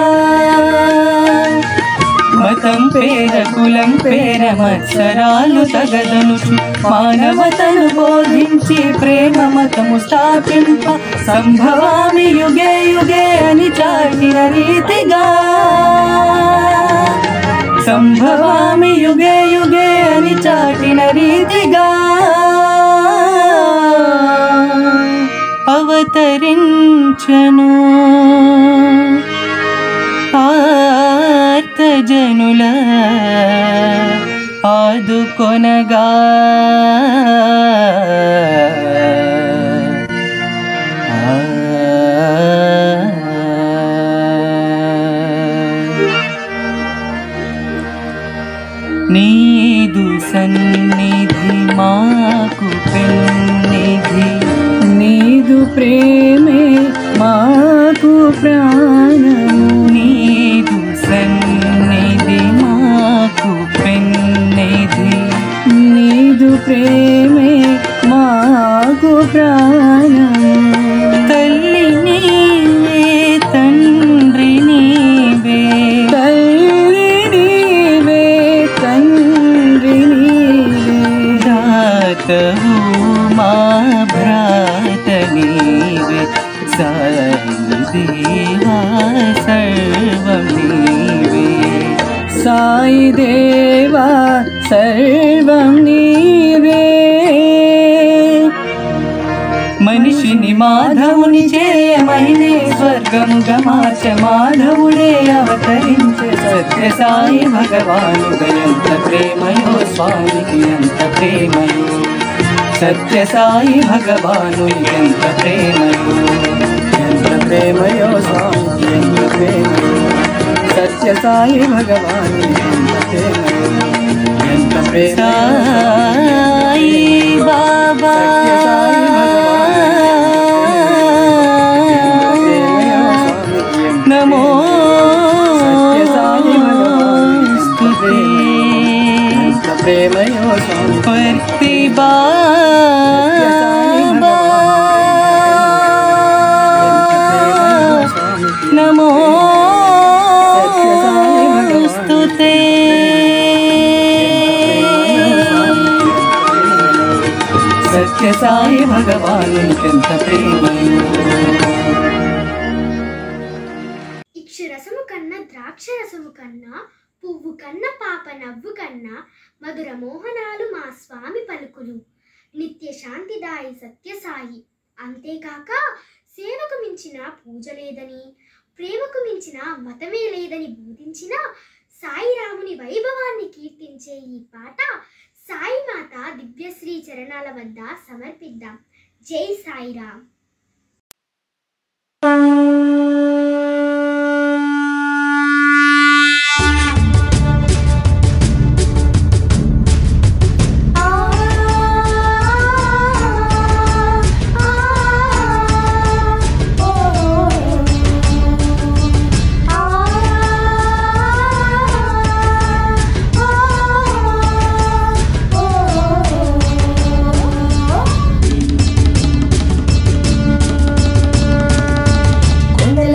మతం పేర కులం పేర మత్సరాలు తగదనుచు మానవతను బోధించి ప్రేమ మతము స్థాపింప సంభవామి యుగే యుగే అని చాటిన రీతిగా సంభవామి యుగే యుగే అని చాటిన రీతిగా అవతరించను ఆర్తజనుల ఆదుకొనగా నీదు సన్నిధి మాకు పెన్నిధి నీదు ప్రేమే మాకు ప్రాణము నీదు సన్నిధి మాకు పెన్నిధి నీదు ప్రేమే మాకు ప్రాణము తల్లి నీవే తండ్రి నీవే తల్లి నీవే తండ్రి నీవే దాతవు మా భ్రాత నీవే సాయి దేవా సర్వం నీవే సాయి దేవా సర్వం నీవే మనిషిని మాధవుని చేయమైనే స్వర్గ స్వర్గముగ మార్చ మాధవుడే అవతరించే సత్య సాయి భగవానుగా ఎంత ప్రేమయో స్వామికి ఎంత ప్రేమయో సత్య సాయి భగవాను ఎంత ప్రేమయో ఎంత ప్రేమయో స్వామికి ఎంత ప్రేమయో సత్య సాయి భగవాను ఎంత ప్రేమయో ఎంత ప్రేమ సాయి బాబా నమో సత్య సాయి భగవాను ఎంత ప్రేమయో స్వామి బాబా నమో స్తుతే సత్య సాయి భగవానునికెంత ప్రేమయో ఇక్షురసము కన్నా ద్రాక్ష రసము కన్నా పువ్వు కన్న పాప నవ్వు కన్నా మధుర మోహనాలు మా స్వామి పలుకులు నిత్య శాంతిదాయి సత్యసాయి అంతేకాక సేవకు మించిన పూజ లేదని ప్రేమకు మించిన మతమే లేదని బోధించిన సాయిరాముని వైభవాన్ని కీర్తించే ఈ పాట సాయిమాత దివ్యశ్రీ చరణాల వద్ద సమర్పిద్దాం జై సాయిరామ్ కొండల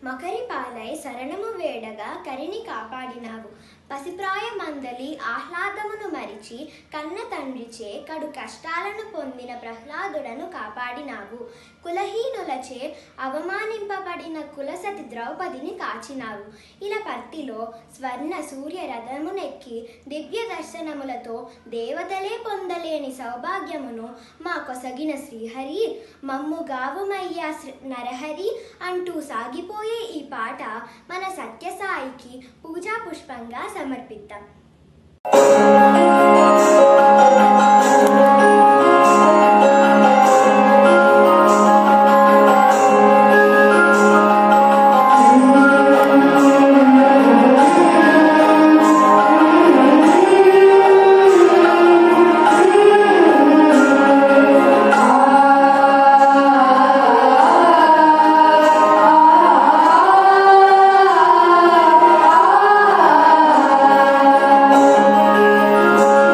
మకరి పాలై శరణము వేడగా కరిని కాపాడినావు పసిప్రాయ మందలి ఆహ్లాదమును మరిచి కన్న తండ్రిచే కడు కష్టాలను పొందిన ప్రహ్లాదుడను కాపాడినావు కులహీనులచే అవమానింపబడిన కులసతి ద్రౌపదిని కాచినావు ఇలా పర్తిలో స్వర్ణ సూర్య రథమునెక్కి దివ్య దర్శనములతో దేవతలే పొందలేని సౌభాగ్యమును మా కొసగిన శ్రీహరి మమ్ము గావుమయ్యా శ్రీ- నరహరి అంటూ సాగిపోయే ఈ పాట మన సత్యసాయికి పూజా పుష్పంగా సమర్పిద్దాం ఆ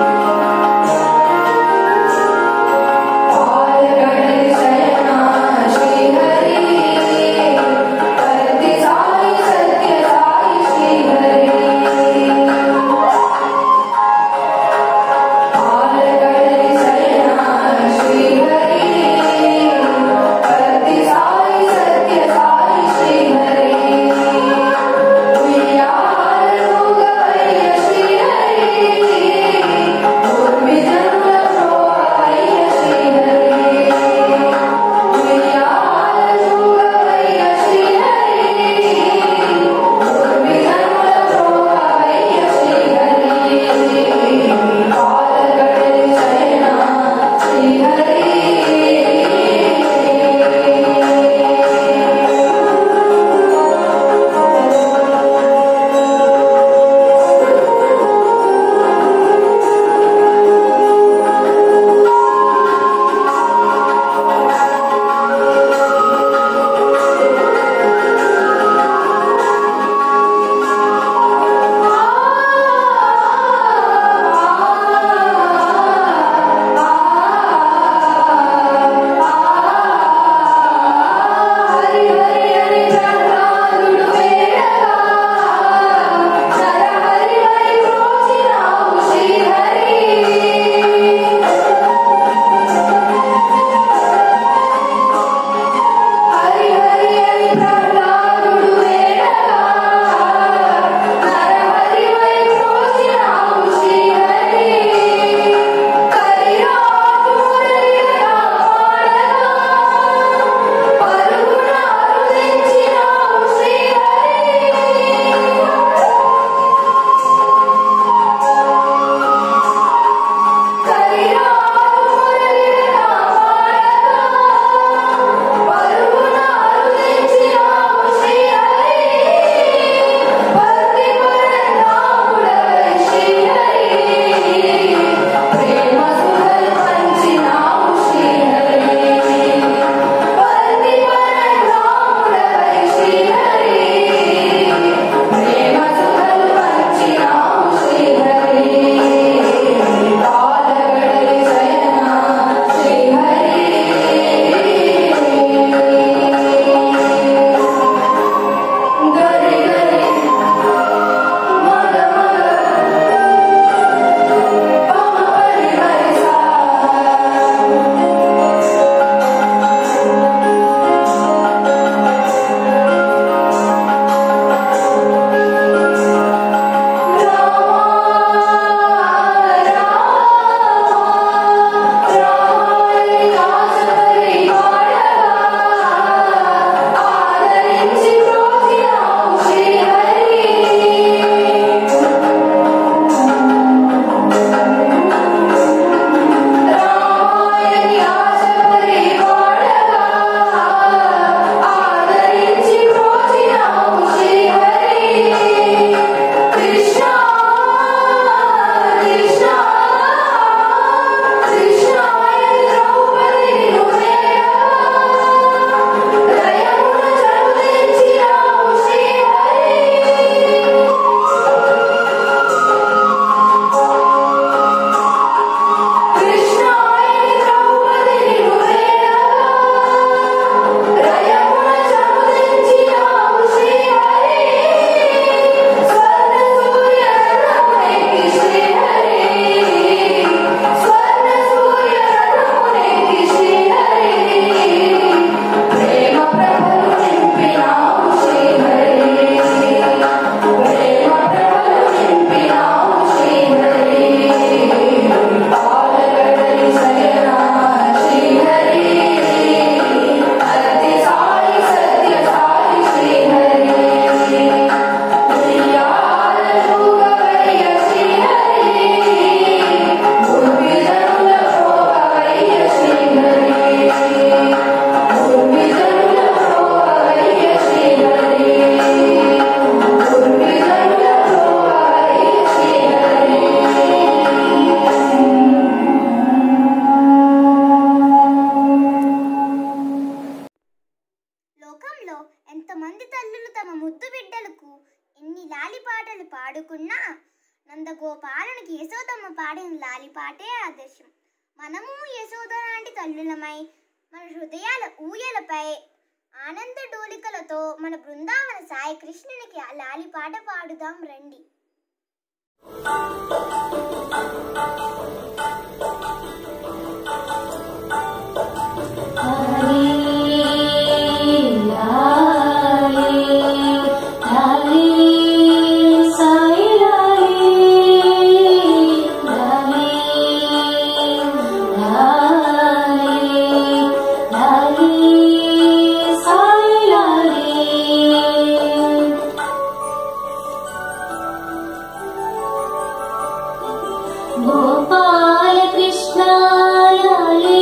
ప్రపంచంలో ఎంతమంది తల్లులు తమ ముద్దు బిడ్డలకు ఎన్ని లాలి పాటలు పాడుకున్నా నందగోపాలునికి యశోదమ్మ పాడిన లాలి పాటే ఆదర్శం మనము యశోద లాంటి తల్లులమై మన హృదయాల ఊయలపై ఆనంద డోలికలతో మన బృందావన సాయి కృష్ణునికి ఆ లాలి పాట పాడుదాం రండి గోపాల కృష్ణ లాలే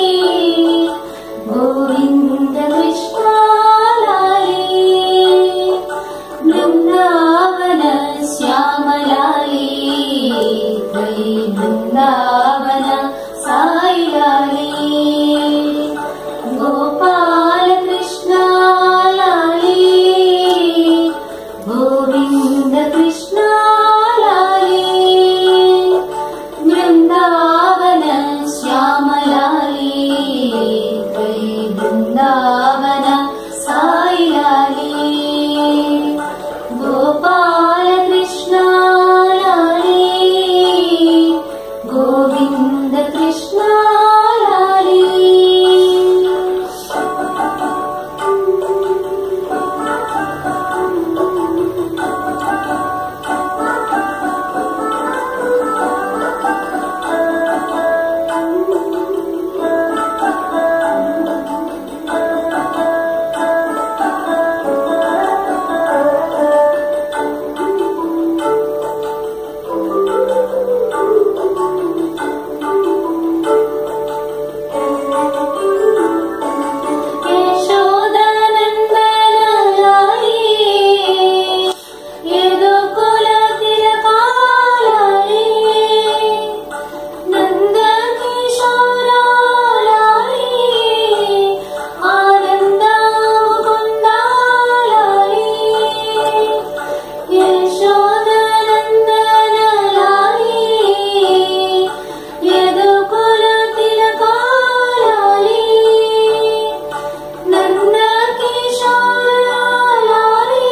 గోవింద కృష్ణ లాలే బృందావన శ్యామ లాలే వై బృందావన సాయి లాలే గోపాల కృష్ణ లాలే గోవింద కృష్ణ లాలే బృందావన శ్యామలాలి వై బృందావన సాయిలాలి గోపాల కృష్ణ లాలి గోవింద కృష్ణ లాలి యశోదనందనలాలి ఏదో కుల తిలకాలాలి నందకిశోరాలాలి ఆనందముకుందాలాలి యశోదనందనలాలి ఏదో కుల తిలకాలాలి నందకిశోరాలాలి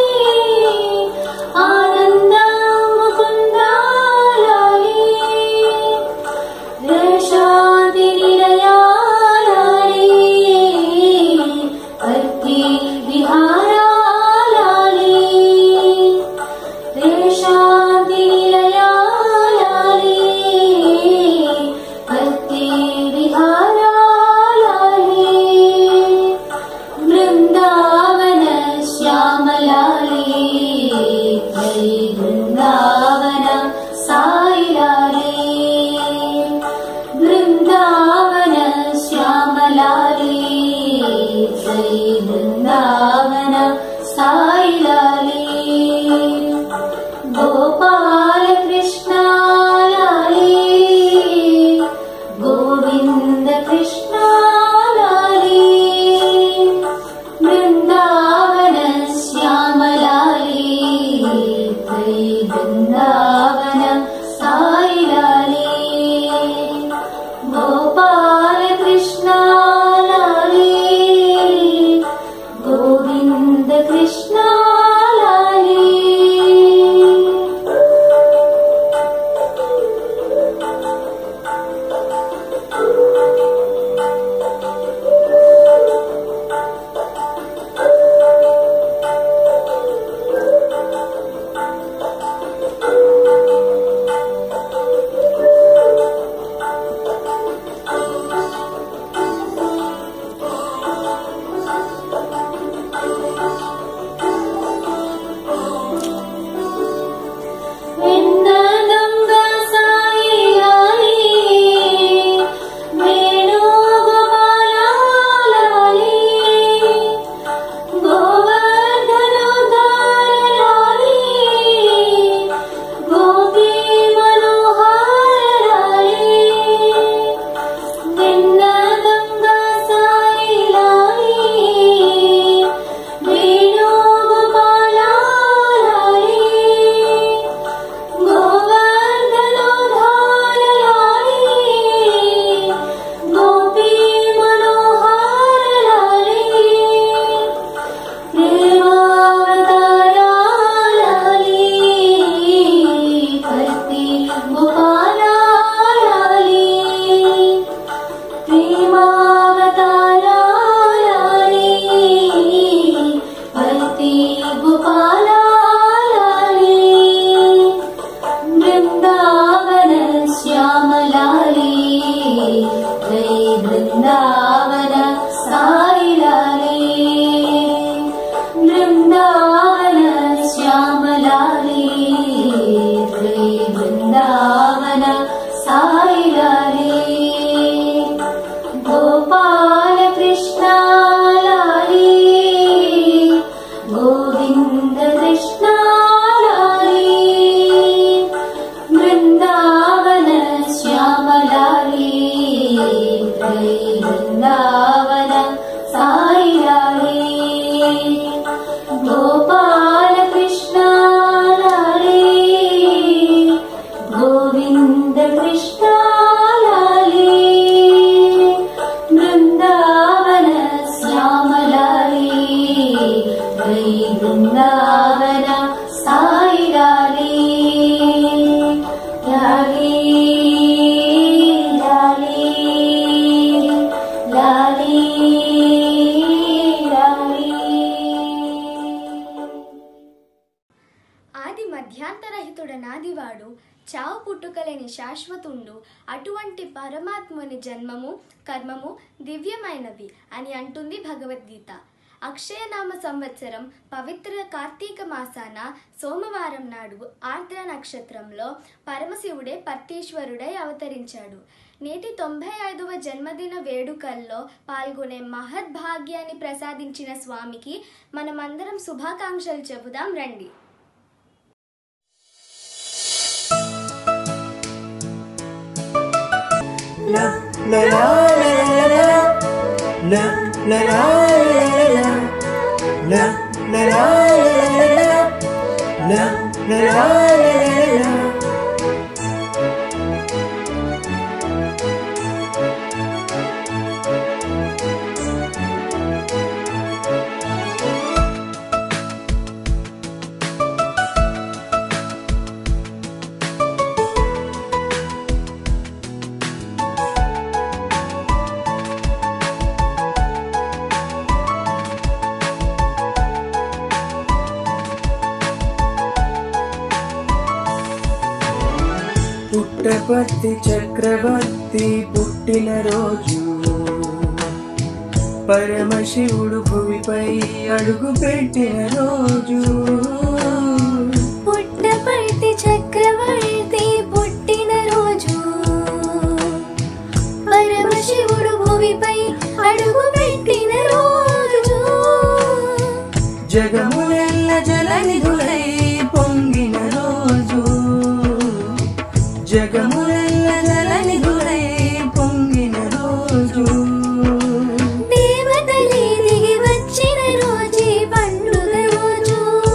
ఆనందముకుందాలాలి దేశాది నిలయాలాలి భక్తి విహారాలాలి దేశాది నిలయాలాలి భక్తి విహారాలాలి బృందావన శ్యామలాలి వై బృందావన సాయిలాలి బృందావన శ్యామలాలి వై బృందావన సాయిలాలి గోపాల కృష్ణ లాలి గోవింద కృష్ణ లాలి బృందావన శ్యామలాలి వై బృందావన సాయిలాలి గోపాల కృష్ణ లాలి గో లాలే గోపాల కృష్ణ లాలే గోవింద కృష్ణ లాలే బృందావన శ్యామ లాలే వై బృందావన సాయి లాలే లాలే లాలే లాలే ఆది మధ్యాంతరహితుడనాదివాడు చావు పుట్టుకలేని శాశ్వతుండు అటువంటి పరమాత్ముని జన్మము కర్మము దివ్యమైనవి అని అంటుంది భగవద్గీత అక్షయనామ సంవత్సరం పవిత్ర కార్తీక మాసాన సోమవారం నాడు ఆర్ద్ర నక్షత్రంలో పరమశివుడే పర్తీశ్వరుడై అవతరించాడు నేటి తొంభై ఐదవ జన్మదిన వేడుకల్లో పాల్గొనే మహద్భాగ్యాన్ని ప్రసాదించిన స్వామికి మనమందరం శుభాకాంక్షలు చెబుదాం రండి La la la la la la la la la la la la la la la la la Puttaparthi చక్రవర్తి పుట్టిన రోజు పరమశివుడు భూమిపై అడుగు పెట్టిన రోజు పుట్టపర్తి చక్రవర్తి పుట్టిన రోజు పరమశివుడు భూమిపై అడుగు పెట్టిన రోజు జగములెల్ల జలనిధులై పొంగిన రోజు జగములెల్ల జలనిధులై పొంగిన రోజు దేవతలే దిగి వచ్చిన రోజే పండుగ రోజు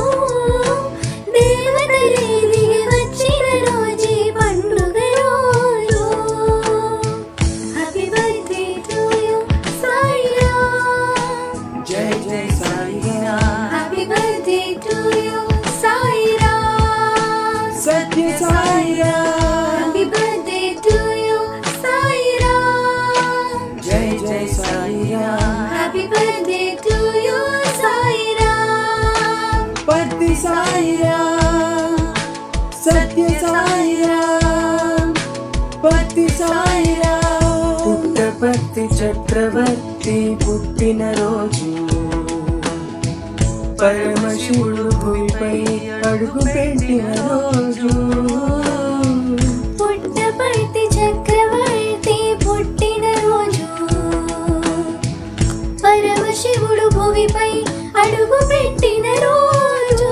దేవతలే దిగి వచ్చిన రోజే పండుగ రోజు happy birthday to you Sairam జై జై Sairam happy birthday to you Sairam Sathya Sairam happy birthday to you Sairam జై జై Sairam happy birthday to you Sairam పత్తి సాయిరా సత్య సాయిరా పత్తి సాయిరా పుట్టపర్తి చక్రవర్తి పుట్టిన రోజు పరమశివుడు భూమిపై అడుగు పెట్టిన రోజు పుట్టపర్తి చక్రవర్తి పుట్టిన రోజు పరమశివుడు భూమిపై అడుగు పెట్టిన రోజు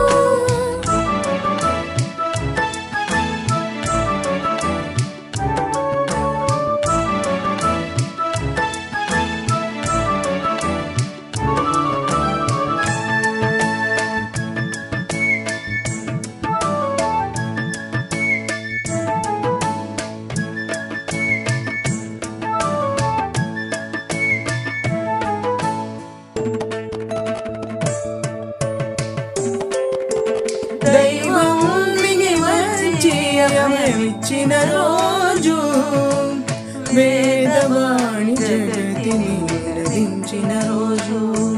దైవం మిగి వచ్చి అభయమిచ్చిన రోజు వేదవాణి జగతిని రచించిన రోజు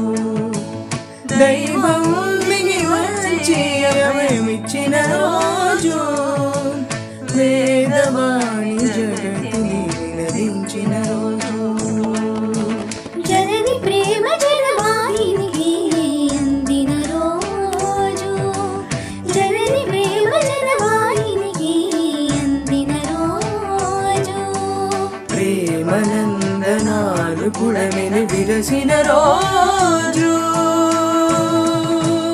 దైవం మిగి వచ్చి అభయమిచ్చిన రోజు వేదవాణి జగతిని రచించిన రోజు జనని ప్రేమ జనవాహినికి అందిన రోజు జనని ప్రేమ జనవాహినికి అందిన రోజు ప్రేమనందనాలు పుడమిని విరసిన రోజు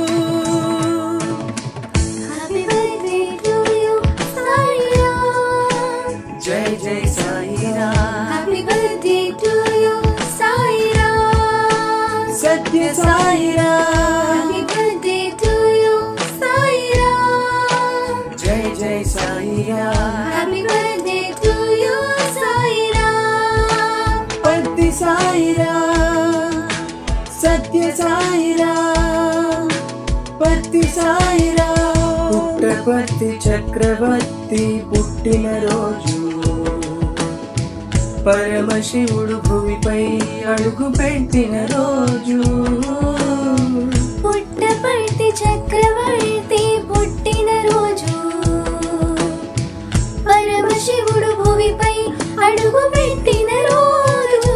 సత్య సాయిరా Happy birthday to you, Saira. జై జై సాయిరా Happy birthday to you, Saira. పత్తి సాయిరా సత్య సాయిరా పత్తి సాయిరా పుట్టపర్తి చక్రవర్తి పుట్టిన రోజు పరమశివుడు భూమిపై అడుగు పెట్టిన రోజు పుట్టపర్తి చక్రవర్తి పుట్టిన రోజు పరమశివుడు భూమిపై అడుగు పెట్టిన రోజు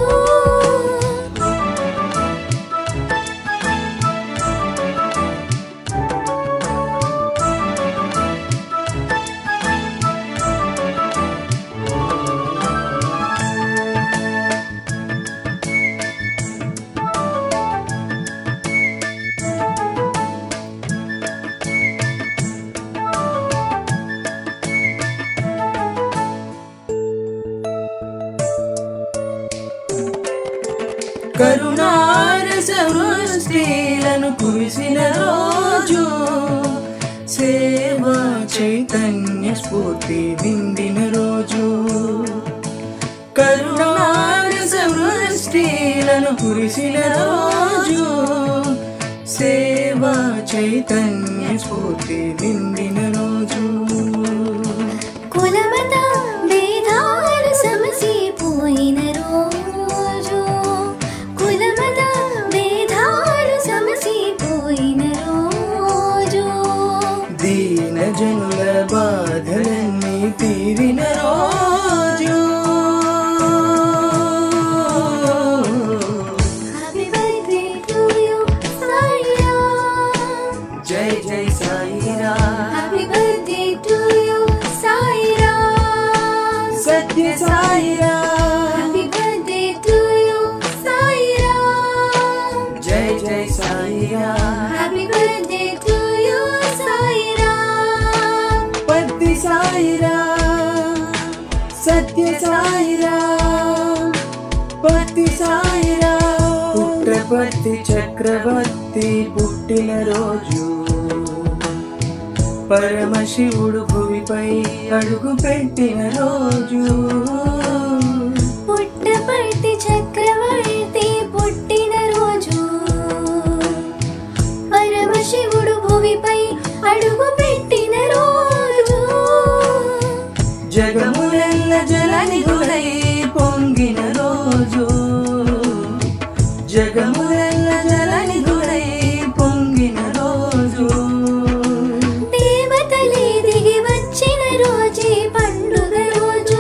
కరుణారస వృష్టిలను కురిసిన రోజు సేవా చైతన్య స్ఫూర్తి నిండిన రోజు కరుణారస వృష్టిలను కురిసిన రోజు సేవా చైతన్య స్ఫూర్తి నిండిన రోజు కులమత భేదాలు సమసిపోయిన రోజు కులమత భేదాలు సమసిపోయిన రోజు దీన జనుల బాధలన్నీ తీరిన రోజు happy birthday to you Sairam జై జై Sairam happy birthday to you Sairam Sathya Sairam happy birthday to you Sairam జై జై Sairam happy birthday to you Sairam పత్తి సాయిరా సత్య సాయిరా పత్తి సాయిరా పుట్టపర్తి చక్రవర్తి పుట్టిన రోజు పరమశివుడు భూమిపై అడుగు పెట్టిన రోజు పుట్టపర్తి చక్రవర్తి పుట్టిన రోజు పరమశివుడు భూమిపై అడుగు పెట్టిన రోజు జగములెల్ల జలనిధులై పొంగిన రోజు జగములెల్ల జలనిధులై పొంగిన రోజు దేవతలే దిగి వచ్చిన రోజే పండుగ రోజు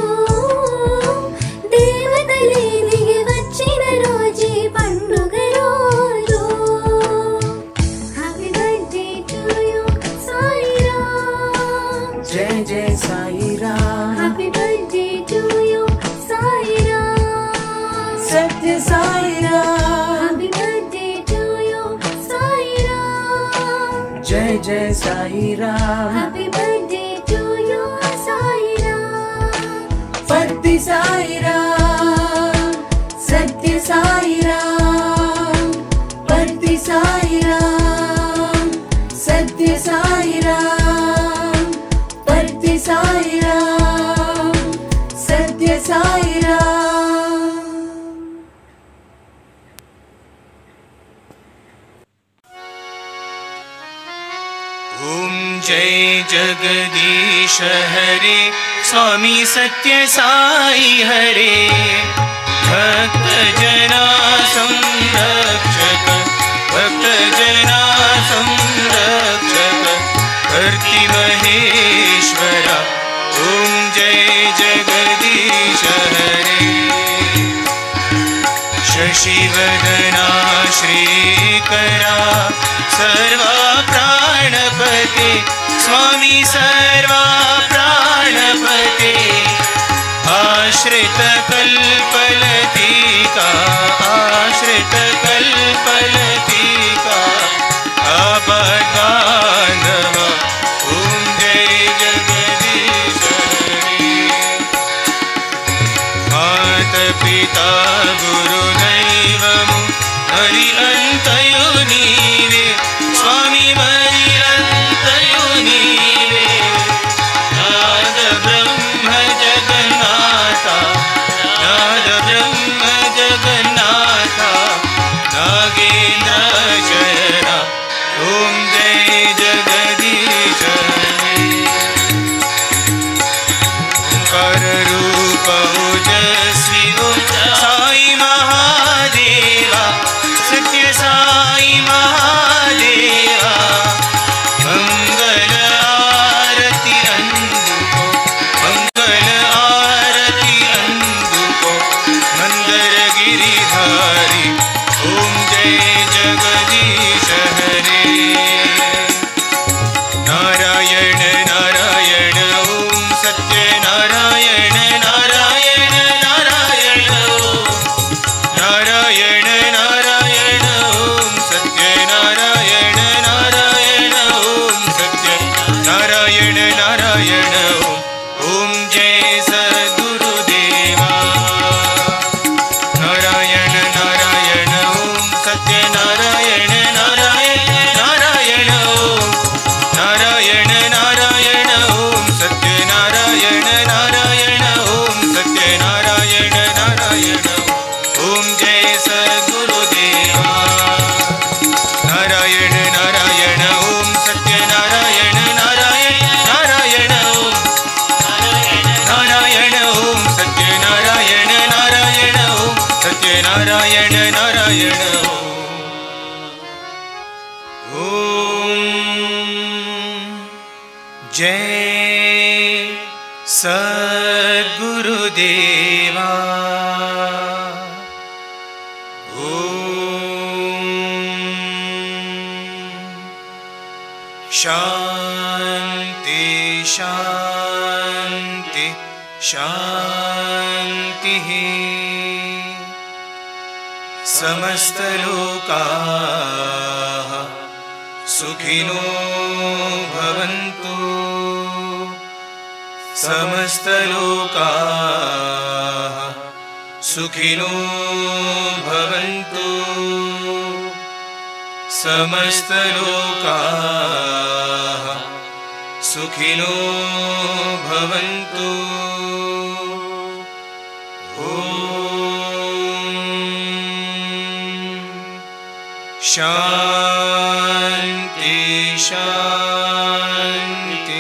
దేవతలే దిగి వచ్చిన రోజే పండుగ రోజు happy birthday to you Sairam జై జై Sairam happy birthday to you Sairam Sathya Sairam happy birthday to you Sairam జై జై Sairam happy birthday to you Sairam పత్తి సాయిరా సత్య సాయిరా పత్తి సాయిరా సత్య సాయిరా పత్తి సాయిరా సత్య సాయిరా ॐ जय जगदीश हरे स्वामी सत्य साई हरे भक्तजना संरक्षक भक्तजना संरक्षक कर्ति महेश्वरा ॐ जय जगदीश हरे शशिवदना श्रीकरा सर्वा प्राणपते स्वामी सर्वा प्राणपते आश्रितकल्पलतिका आश्रितकल्पलतिका अपदानव ॐ जय जगदीश हरे मातपिता गुरुदैवमु हरि अन्त जय सद्गुरुदेवा ॐ शान्ति शान्ति शान्तिः समस्तलोकाः सुखिनो भवन्तु समस्तलोकाः सुखिनो भवन्तु समस्तलोकाः सुखिनो भवन्तु ॐ शान्ति शान्ति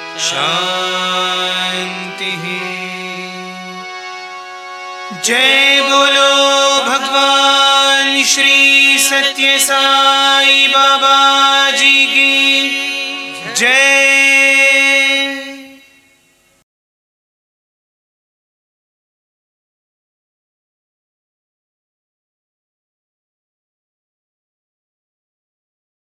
शान्तिः जय बोलो भगवान श्री सत्य साई बाबा